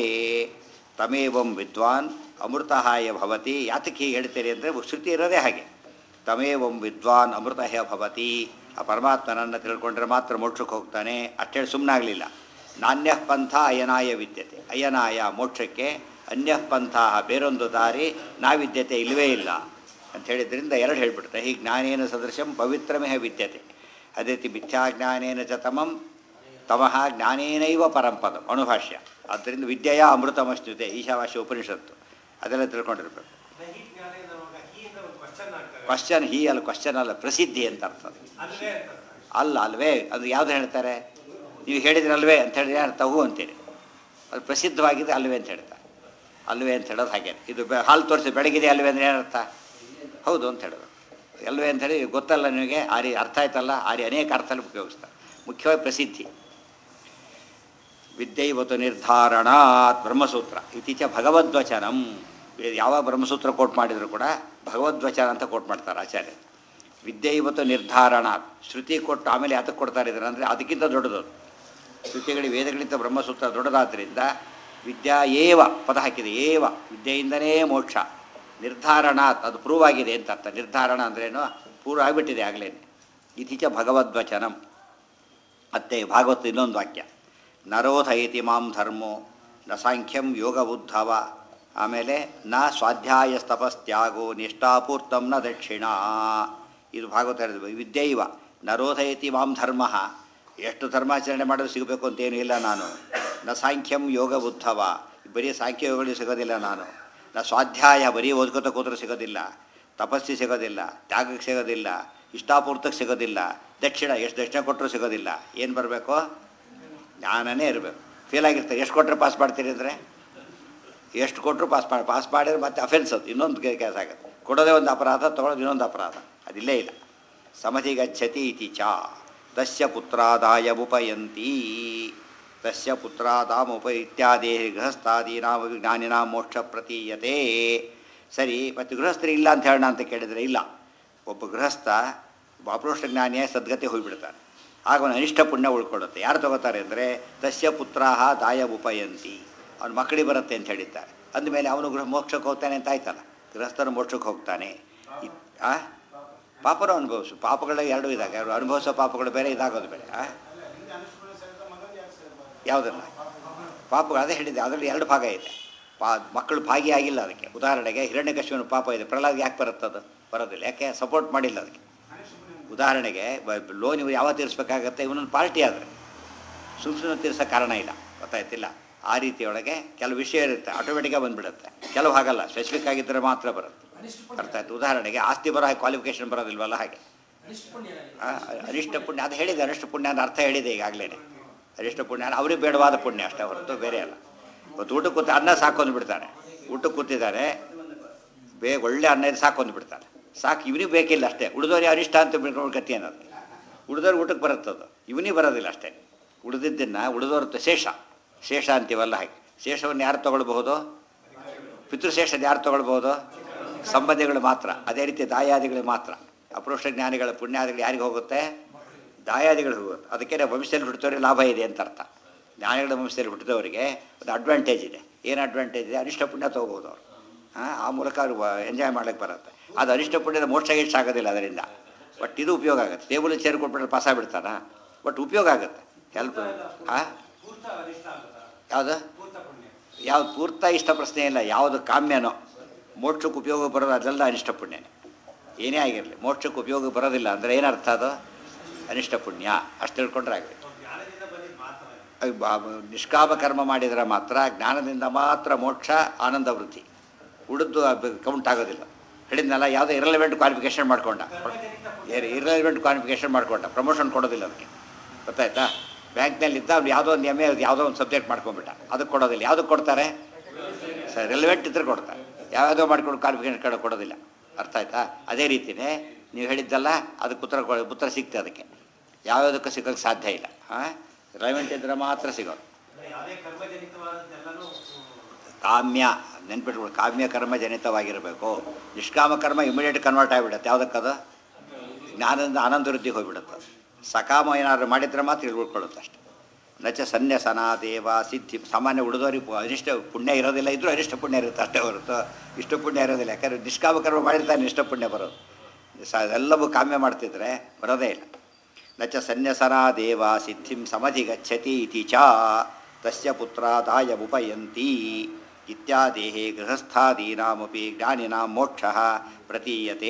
ತಮೇವಂ ವಿದ್ವಾನ್ ಅಮೃತಹಾಯ ಭವತಿ ಯಾತಕ್ಕೆ ಹೀಗೆ ಹೇಳ್ತೀರಿ ಅಂದರೆ ಶ್ರುತಿ ಇರೋದೇ ಹಾಗೆ ತಮೇವಂ ವಿದ್ವಾನ್ ಅಮೃತಯ ಭವತಿ ಆ ಪರಮಾತ್ಮನನ್ನು ತಿಳ್ಕೊಂಡ್ರೆ ಮಾತ್ರ ಮೋಕ್ಷಕ್ಕೆ ಹೋಗ್ತಾನೆ ಅಷ್ಟೇಳಿ ಸುಮ್ಮನಾಗಲಿಲ್ಲ ನಾಣ್ಯ ಪಂಥ ಅಯನಾಯ ವಿದ್ಯತೆ ಅಯನಾಯ ಮೋಕ್ಷಕ್ಕೆ ಅನ್ಯ ಪಂಥ ಬೇರೊಂದು ದಾರಿ ನಾವಿದ್ಯತೆ ಇಲ್ಲವೇ ಇಲ್ಲ ಅಂತ ಹೇಳಿದ್ರಿಂದ ಎರಡು ಹೇಳ್ಬಿಡ್ತಾರೆ ಹೀಗೆ ಜ್ಞಾನೇನ ಸದೃಶಂ ಪವಿತ್ರಮೇಹ ವಿದ್ಯತೆ ಅದೇ ರೀತಿ ಮಿಥ್ಯಾಜ್ಞಾನೇನ ಚ ತಮಂ ತಮಃ ಜ್ಞಾನೇನೈವ ಪರಂಪದಂ ಅಣುಭಾಷ್ಯ ಆದ್ದರಿಂದ ವಿದ್ಯೆಯ ಅಮೃತಮಶ್ನುತೆ ಈಶಾವಾಸ್ಯ ಉಪನಿಷತ್ತು ಅದೆಲ್ಲ ತಿಳ್ಕೊಂಡಿರ್ಬೇಕು ನಹಿ ಜ್ಞಾನ ನಮಗ ಹೀ ಅಂತ ಒಂದು ಕ್ವಶನ್ ಆಗ್ತವೆ ಕ್ವಶನ್ ಹೀ ಅಲ್ಲ ಕ್ವಶನ್ ಅಲ್ಲ ಪ್ರಸಿದ್ಧಿ ಅಂತ ಅರ್ಥ ಅದು. ಅಲ್ವೇ ಅಂತ ಅಲ್ಲ ಅಲ್ವೇ ಅದು ಯಾವ್ದು ಹೇಳ್ತಾರೆ ನೀವು ಹೇಳಿದ್ರಲ್ವೇ ಅಂತ ಹೇಳಿದ್ರೆ ಅರ್ಥ ಹೂ ಅಂತೀರಿ ಅದು ಪ್ರಸಿದ್ಧವಾಗಿದೆ ಅಲ್ವೇ ಅಂತ ಹೇಳ್ತಾರೆ ಅಲ್ವೇ ಅಂತ ಹೇಳೋದು ಹಾಗೆ ಇದು ಬೆ- ಹಾಲು ತೋರಿಸಿ ಬೆಳಗಿದೆ ಅಲ್ವೇ ಅಂದರೆ ಏನರ್ಥ ಹೌದು ಅಂತ ಹೇಳೋದು ಅಲ್ವೇ ಅಂತ ಹೇಳಿ ಗೊತ್ತಲ್ಲ ನಿಮಗೆ ಆ ರೀ ಅರ್ಥ ಆಯ್ತಲ್ಲ ಆ ರೀ ಅನೇಕ ಅರ್ಥದಲ್ಲಿ ಉಪಯೋಗಿಸ್ತಾರೆ ಮುಖ್ಯವಾಗಿ ಪ್ರಸಿದ್ಧಿ ವಿದ್ಯೈವತು ನಿರ್ಧಾರಣಾತ್ ಬ್ರಹ್ಮಸೂತ್ರ ಇತ್ತೀಚ ಭಗವದ್ವಚನಂ ಇದು ಯಾವಾಗ ಬ್ರಹ್ಮಸೂತ್ರ ಕೋಟ್ ಮಾಡಿದ್ರು ಕೂಡ ಭಗವದ್ವಚನ ಅಂತ ಕೋಟ್ ಮಾಡ್ತಾರೆ ಆಚಾರ್ಯ ವಿದ್ಯೈವತು ನಿರ್ಧಾರಣಾತ್ ಶ್ರುತಿ ಕೊಟ್ಟು ಆಮೇಲೆ ಯಾತಕ್ಕೆ ಕೊಡ್ತಾರೆ ಇದನ್ನು ಅಂದರೆ ಅದಕ್ಕಿಂತ ದೊಡ್ಡದು ಅದು. ಶ್ರುತಿಗಳಿಗೆ ವೇದಗಳಿಂದ ಬ್ರಹ್ಮಸೂತ್ರ ದೊಡ್ಡದಾದ್ದರಿಂದ ವಿದ್ಯಾ ಏವ ಪದ ಹಾಕಿದೆ ಏವ ವಿದ್ಯೆಯಿಂದನೇ ಮೋಕ್ಷ ನಿರ್ಧಾರಣಾತ್ ಅದು ಪ್ರೂವ್ ಆಗಿದೆ ಅಂತ ಅರ್ಥ ನಿರ್ಧಾರಣ ಅಂದ್ರೇನು ಪೂರ್ವ ಆಗಿಬಿಟ್ಟಿದೆ ಆಗಲೇ ಇತ್ತೀಚ ಭಗವದ್ವಚನಂ ಮತ್ತೆ ಭಾಗವತ ಇನ್ನೊಂದು ವಾಕ್ಯ ನರೋಧಯತಿ ಮಾಂ ಧರ್ಮೋ ನ ಸಾಂಖ್ಯಂ ಯೋಗ ಬುದ್ಧವ ಆಮೇಲೆ ನ ಸ್ವಾಧ್ಯಾಯಸ್ತಪಸ್ತ್ಯಾಗೋ ನಿಷ್ಠಾಪೂರ್ತಂ ನ ದಕ್ಷಿಣ ಇದು ಭಾಗವತ ಹೇಳಿದ್ವಿ ವಿದ್ಯೈವ ನರೋಧಯತಿ ಮಾಂ ಧರ್ಮ ಎಷ್ಟು ಧರ್ಮಾಚರಣೆ ಮಾಡೋದು ಸಿಗಬೇಕು ಅಂತೇನು ಇಲ್ಲ ನಾನು ನ ಸಾಂಖ್ಯಂ ಯೋಗ ಬುದ್ಧವ ಬರೀ ಸಾಂಖ್ಯ ಯೋಗಗಳು ಸಿಗೋದಿಲ್ಲ ನಾನು ನ ಸ್ವಾಧ್ಯಾಯ ಬರೀ ಓದ್ಕೋತ ಕೂತ್ರೂ ಸಿಗೋದಿಲ್ಲ ತಪಸ್ಸಿ ಸಿಗೋದಿಲ್ಲ ತ್ಯಾಗಕ್ಕೆ ಸಿಗೋದಿಲ್ಲ ಇಷ್ಟಾಪೂರ್ತಕ್ಕೆ ಸಿಗೋದಿಲ್ಲ ದಕ್ಷಿಣ ಎಷ್ಟು ದಕ್ಷಿಣ ಕೊಟ್ಟರು ಸಿಗೋದಿಲ್ಲ ಏನು ಬರಬೇಕು ಜ್ಞಾನನೇ ಇರಬೇಕು ಫೇಲ್ ಆಗಿರ್ತಾರೆ ಎಷ್ಟು ಕೊಟ್ಟರೆ ಪಾಸ್ ಮಾಡ್ತೀರಿ ಅಂದರೆ ಎಷ್ಟು ಕೊಟ್ಟರು ಪಾಸ್ ಮಾಡಿ ಪಾಸ್ ಮಾಡಿದ್ರೆ ಮತ್ತೆ ಅಫೆನ್ಸ್ ಅದು ಇನ್ನೊಂದು ಕೆಲಸ ಆಗುತ್ತೆ ಕೊಡೋದೇ ಒಂದು ಅಪರಾಧ ತೊಗೊಳೋದು ಇನ್ನೊಂದು ಅಪರಾಧ ಅದಿಲ್ಲೇ ಇಲ್ಲ ಸಮಧಿ ಗಚ್ಚತಿ ಇತಿ ಚ ತಸ್ಯ ಪುತ್ರಾದಾಯ ಉಪಯಂತಿ ತಸ್ಯ ಪುತ್ರಾದಾಮ ಉಪ ಇತ್ಯಾದಿ ಗೃಹಸ್ಥಾದೀನಾಮ ಜ್ಞಾನಿನ ಮೋಕ್ಷ ಪ್ರತೀಯತೆ ಸರಿ ಮತ್ತು ಗೃಹಸ್ಥರು ಇಲ್ಲ ಅಂತ ಹೇಳೋಣ ಅಂತ ಕೇಳಿದರೆ ಇಲ್ಲ ಒಬ್ಬ ಗೃಹಸ್ಥ ಅಪರೋಷ್ಟ ಜ್ಞಾನಿಯ ಸದ್ಗತಿ ಹೋಗಿಬಿಡ್ತಾನೆ ಆಗ ಅವನ ಅನಿಷ್ಟ ಪುಣ್ಯ ಉಳ್ಕೊಳ್ಳುತ್ತೆ ಯಾರು ತಗೋತಾರೆ ಅಂದರೆ ತಸ್ಯ ಪುತ್ರಾಹ ದಾಯ ಉಪಯಂತಿ ಅವ್ನ ಮಕ್ಕಳಿಗೆ ಬರುತ್ತೆ ಅಂತ ಹೇಳಿದ್ದಾರೆ ಅಂದಮೇಲೆ ಅವನು ಗೃಹ ಮೋಕ್ಷಕ್ಕೆ ಹೋಗ್ತಾನೆ ಅಂತ ಆಯ್ತಲ್ಲ ಗೃಹಸ್ಥರು ಮೋಕ್ಷಕ್ಕೆ ಹೋಗ್ತಾನೆ ಇ- ಆ ಪಾಪರು ಅನುಭವಿಸು ಪಾಪಗಳ ಎರಡು ಇದಾಗ ಅವ್ರು ಅನುಭವಿಸೋ ಪಾಪಗಳು ಬೇರೆ ಇದಾಗೋದು ಬೇರೆ ಆ ಯಾವುದಲ್ಲ ಪಾಪಗಳು ಅದೇ ಹೇಳಿದೆ ಅದರಲ್ಲಿ ಎರಡು ಭಾಗ ಇದೆ ಪಾ ಮಕ್ಕಳು ಭಾಗಿಯಾಗಿಲ್ಲ ಅದಕ್ಕೆ ಉದಾಹರಣೆಗೆ ಹಿರಣ್ಯಕಶ್ಯಪನ ಪಾಪ ಇದೆ ಪ್ರಹ್ಲಾದ್ ಯಾಕೆ ಬರುತ್ತದು ಬರೋದಿಲ್ಲ ಯಾಕೆ ಸಪೋರ್ಟ್ ಮಾಡಿಲ್ಲ ಅದಕ್ಕೆ ಉದಾಹರಣೆಗೆ ಲೋನ್ ಇವು ಯಾವಾಗ ತೀರಿಸ್ಬೇಕಾಗತ್ತೆ ಇವನೊಂದು ಪಾರ್ಟಿ ಆದರೆ ಸುಮ್ ಸುಮ್ಮನೆ ತೀರ್ಸೋ ಕಾರಣ ಇಲ್ಲ ಗೊತ್ತಾಯ್ತಿಲ್ಲ ಆ ರೀತಿಯೊಳಗೆ ಕೆಲವು ವಿಷಯ ಇರುತ್ತೆ ಆಟೋಮೆಟಿಕಾಗಿ ಬಂದ್ಬಿಡುತ್ತೆ ಕೆಲವು ಹಾಗಲ್ಲ ಸ್ಪೆಸಿಫಿಕ್ ಆಗಿದ್ದರೆ ಮಾತ್ರ ಬರುತ್ತೆ ಅರ್ಥ ಆಯ್ತು ಉದಾಹರಣೆಗೆ ಆಸ್ತಿ ಬರೋ ಕ್ವಾಲಿಫಿಕೇಶನ್ ಬರೋದಿಲ್ವಲ್ಲ ಹಾಗೆ ಆ, ಅರಿಷ್ಟ ಪುಣ್ಯ ಅದು ಹೇಳಿದೆ ಅರಿಷ್ಟ ಪುಣ್ಯ ಅಂತ ಅರ್ಥ ಹೇಳಿದೆ ಈಗಾಗಲೇ ಅರಿಷ್ಟ ಪುಣ್ಯ ಅವ್ರಿಗೆ ಬೇಡವಾದ ಪುಣ್ಯ ಅಷ್ಟೇ ಹೊರತು ಬೇರೆ ಅಲ್ಲ ಇವತ್ತು ಊಟಕ್ಕೆ ಕೂತ ಅನ್ನ ಸಾಕೊಂದು ಬಿಡ್ತಾನೆ ಊಟಕ್ಕೆ ಕೂತಿದ್ದಾನೆ ಬೇಗ ಒಳ್ಳೆ ಅನ್ನ ಇದು ಸಾಕೊಂದು ಬಿಡ್ತಾನೆ ಸಾಕು ಇವನಿಗೆ ಬೇಕಿಲ್ಲ ಅಷ್ಟೇ ಉಳಿದವ್ರಿಗೆ ಅರಿಷ್ಟ ಅಂತ ಬಿಡ್ಕೊಂಡು ಗತಿ ಅನ್ನೋದು ಉಳಿದವ್ರಿಗೆ ಊಟಕ್ಕೆ ಬರುತ್ತದು ಇವನಿಗೆ ಬರೋದಿಲ್ಲ ಅಷ್ಟೇ ಉಳಿದಿದ್ದನ್ನು ಉಳಿದವ್ರ ಶೇಷ ಶೇಷ ಅಂತೀವಲ್ಲ ಹಾಗೆ ಶೇಷವನ್ನು ಯಾರು ತಗೊಳ್ಬಹುದು ಪಿತೃಶೇಷದ ಯಾರು ತಗೊಳ್ಬೋದು ಸಂಬಂಧಿಗಳು ಮಾತ್ರ ಅದೇ ರೀತಿ ದಾಯಾದಿಗಳು ಮಾತ್ರ ಅಪರೋಕ್ಷ ಜ್ಞಾನಿಗಳ ಪುಣ್ಯಾದಿಗಳು ಯಾರಿಗೆ ಹೋಗುತ್ತೆ ದಾಯಾದಿಗಳು ಹೋಗುತ್ತೆ ಅದಕ್ಕೆ ನಾವು ವಂಶದಲ್ಲಿ ಹುಟ್ಟಿದವ್ರಿಗೆ ಲಾಭ ಇದೆ ಅಂತ ಅರ್ಥ ಜ್ಞಾನಿಗಳ ವಂಶದಲ್ಲಿ ಹುಟ್ಟಿದವರಿಗೆ ಒಂದು ಅಡ್ವಾಂಟೇಜ್ ಇದೆ ಏನು ಅಡ್ವಾಂಟೇಜ್ ಇದೆ ಅನಿಷ್ಟ ಪುಣ್ಯ ತೊಗೋಬೋದು ಅವರು ಹಾಂ ಆ ಮೂಲಕ ಅವರು ಎಂಜಾಯ್ ಮಾಡ್ಲಿಕ್ಕೆ ಬರುತ್ತೆ ಅದು ಅನಿಷ್ಟ ಪುಣ್ಯದ ಮೋಕ್ಷ ಗಿಷ್ಟ ಆಗೋದಿಲ್ಲ ಅದರಿಂದ ಬಟ್ ಇದು ಉಪಯೋಗ ಆಗುತ್ತೆ ಟೇಬಲ್ ಚೇರ್ ಕೊಟ್ಬಿಟ್ರೆ ಪಾಸ ಬಿಡ್ತಾನ ಬಟ್ ಉಪಯೋಗ ಆಗುತ್ತೆ ಹೆಲ್ಪ್ ಹಾಂ ಪೂರ್ತ ಅನಿಷ್ಟ ಆಗುತ್ತಾ ಯಾವುದು ಪೂರ್ತ ಪುಣ್ಯ ಯಾವ್ದು ಪೂರ್ತ ಇಷ್ಟ ಪ್ರಶ್ನೆ ಇಲ್ಲ ಯಾವುದು ಕಾಮ್ಯನೋ ಮೋಕ್ಷಕ್ಕೆ ಉಪಯೋಗ ಬರೋದು ಅದೆಲ್ಲ ಅನಿಷ್ಟ ಪುಣ್ಯನೇ ಏನೇ ಆಗಿರಲಿ ಮೋಕ್ಷಕ್ಕೆ ಉಪಯೋಗ ಬರೋದಿಲ್ಲ ಅಂದರೆ ಏನರ್ಥ ಅದು ಅನಿಷ್ಟ ಪುಣ್ಯ ಅಷ್ಟು ತಿಳ್ಕೊಂಡ್ರೆ ಆಗಬೇಕು ಅವ್ರು ಜ್ಞಾನದಿಂದ ಬಂದಿದ್ದು ಮಾತ್ರ ಅದು ಬಾ- ಬ- ನಿಷ್ಕಾಮ ಕರ್ಮ ಮಾಡಿದರೆ ಮಾತ್ರ ಜ್ಞಾನದಿಂದ ಮಾತ್ರ ಮೋಕ್ಷ ಆನಂದ ವೃದ್ಧಿ ಉಳಿದು ಕೌಂಟ್ ಆಗೋದಿಲ್ಲ ಹೇಳಿದ್ನಲ್ಲ ಯಾವುದೋ ಇರಲೆವೆಂಟ್ ಕ್ವಾಲಿಫಿಕೇಷನ್ ಮಾಡ್ಕೊಂಡ ಇರಲೆವೆಂಟ್ ಕ್ವಾಲಿಫಿಕೇಷನ್ ಮಾಡ್ಕೊಂಡ ಪ್ರಮೋಷನ್ ಕೊಡೋದಿಲ್ಲ ಅದಕ್ಕೆ ಗೊತ್ತಾಯ್ತಾ ಬ್ಯಾಂಕ್ನಲ್ಲಿದ್ದ ಅವ್ನು ಯಾವುದೋ ಒಂದು ಎಮ್ ಎ ಯಾವುದೋ ಒಂದು ಸಬ್ಜೆಕ್ಟ್ ಮಾಡ್ಕೊಂಡ್ಬಿಟ್ಟ ಅದಕ್ಕೆ ಕೊಡೋದಿಲ್ಲ ಯಾವುದಕ್ಕೆ ಕೊಡ್ತಾರೆ ಸರ್ ರಿಲೆವೆಂಟ್ ಇದ್ರೆ ಕೊಡ್ತಾರೆ ಯಾವುದೋ ಮಾಡ್ಕೊಂಡು ಕ್ವಾಲಿಫಿಕೇಷನ್ ಕಡೆ ಕೊಡೋದಿಲ್ಲ ಅರ್ಥ ಆಯ್ತಾ ಅದೇ ರೀತಿಯೇ ನೀವು ಹೇಳಿದ್ದಲ್ಲ ಅದಕ್ಕೆ ಉತ್ತರ ಕೊ- ಉತ್ತರ ಸಿಗ್ತದೆ ಅದಕ್ಕೆ ಯಾವ್ಯಾವುದಕ್ಕೂ ಸಿಗೋಕ್ಕೆ ಸಾಧ್ಯ ಇಲ್ಲ ಹಾಂ ರಿಲೆವೆಂಟ್ ಇದ್ದರೆ ಮಾತ್ರ ಸಿಗೋದು ಅಂದ್ರೆ ಯಾವುದೇ ಕರ್ಮಜನಿತವಾದದ್ದೆಲ್ಲನೂ ಕಾಮ್ಯ ನೆನ್ಪಿಟ್ಕೊಳ್ಳಿ ಕಾಮ್ಯ ಕರ್ಮ ಜನಿತವಾಗಿರಬೇಕು ನಿಷ್ಕಾಮ ಕರ್ಮ ಇಮಿಡಿಯೇಟ್ ಕನ್ವರ್ಟ್ ಆಗಿಬಿಡುತ್ತೆ ಯಾವುದಕ್ಕದು ಜ್ಞಾನದಿಂದ ಆನಂದ ವೃದ್ಧಿಗೆ ಹೋಗ್ಬಿಡುತ್ತೆ ಸಕಾಮ ಏನಾದ್ರು ಮಾಡಿದ್ರೆ ಮಾತ್ರ ತಿಳ್ಕೊಳ್ಕೊಳ್ಳುತ್ತೆ ಅಷ್ಟೆ ನಚ ಸನ್ಯಸನ ದೇವ ಸಿದ್ಧಿ ಸಾಮಾನ್ಯ ಉಳಿದವರಿಗೆ ಪು- ಅನಿಷ್ಟ ಪುಣ್ಯ ಇರೋದಿಲ್ಲ ಇದ್ರೂ ಅನಿಷ್ಟ ಪುಣ್ಯ ಇರುತ್ತೆ ಅಷ್ಟೇ ಹೊರತು ಇಷ್ಟ ಪುಣ್ಯ ಇರೋದಿಲ್ಲ ಯಾಕಂದರೆ ನಿಷ್ಕಾಮ ಕರ್ಮ ಮಾಡಿರ್ತಾನೆ ಇಷ್ಟ ಪುಣ್ಯ ಬರೋದು ಸ ಎಲ್ಲವೂ ಕಾಮ್ಯ ಮಾಡ್ತಿದ್ರೆ ಬರೋದೇ ಇಲ್ಲ ನಚ ಸನ್ಯಸನ ದೇವ ಸಿದ್ಧಿಂ ಸಮಧಿ ಗಚ್ಚತಿ ಇತಿ ಚ ತಸ್ಯ ಪುತ್ರಾದಾಯ ಉಪಯಂತಿ ಇತ್ಯಾದೇಹೇ ಗೃಹಸ್ಥಾದೀನಾಮಪಿ ಜ್ಞಾನಿನಾಂ ಮೋಕ್ಷ ಪ್ರತೀಯತೆ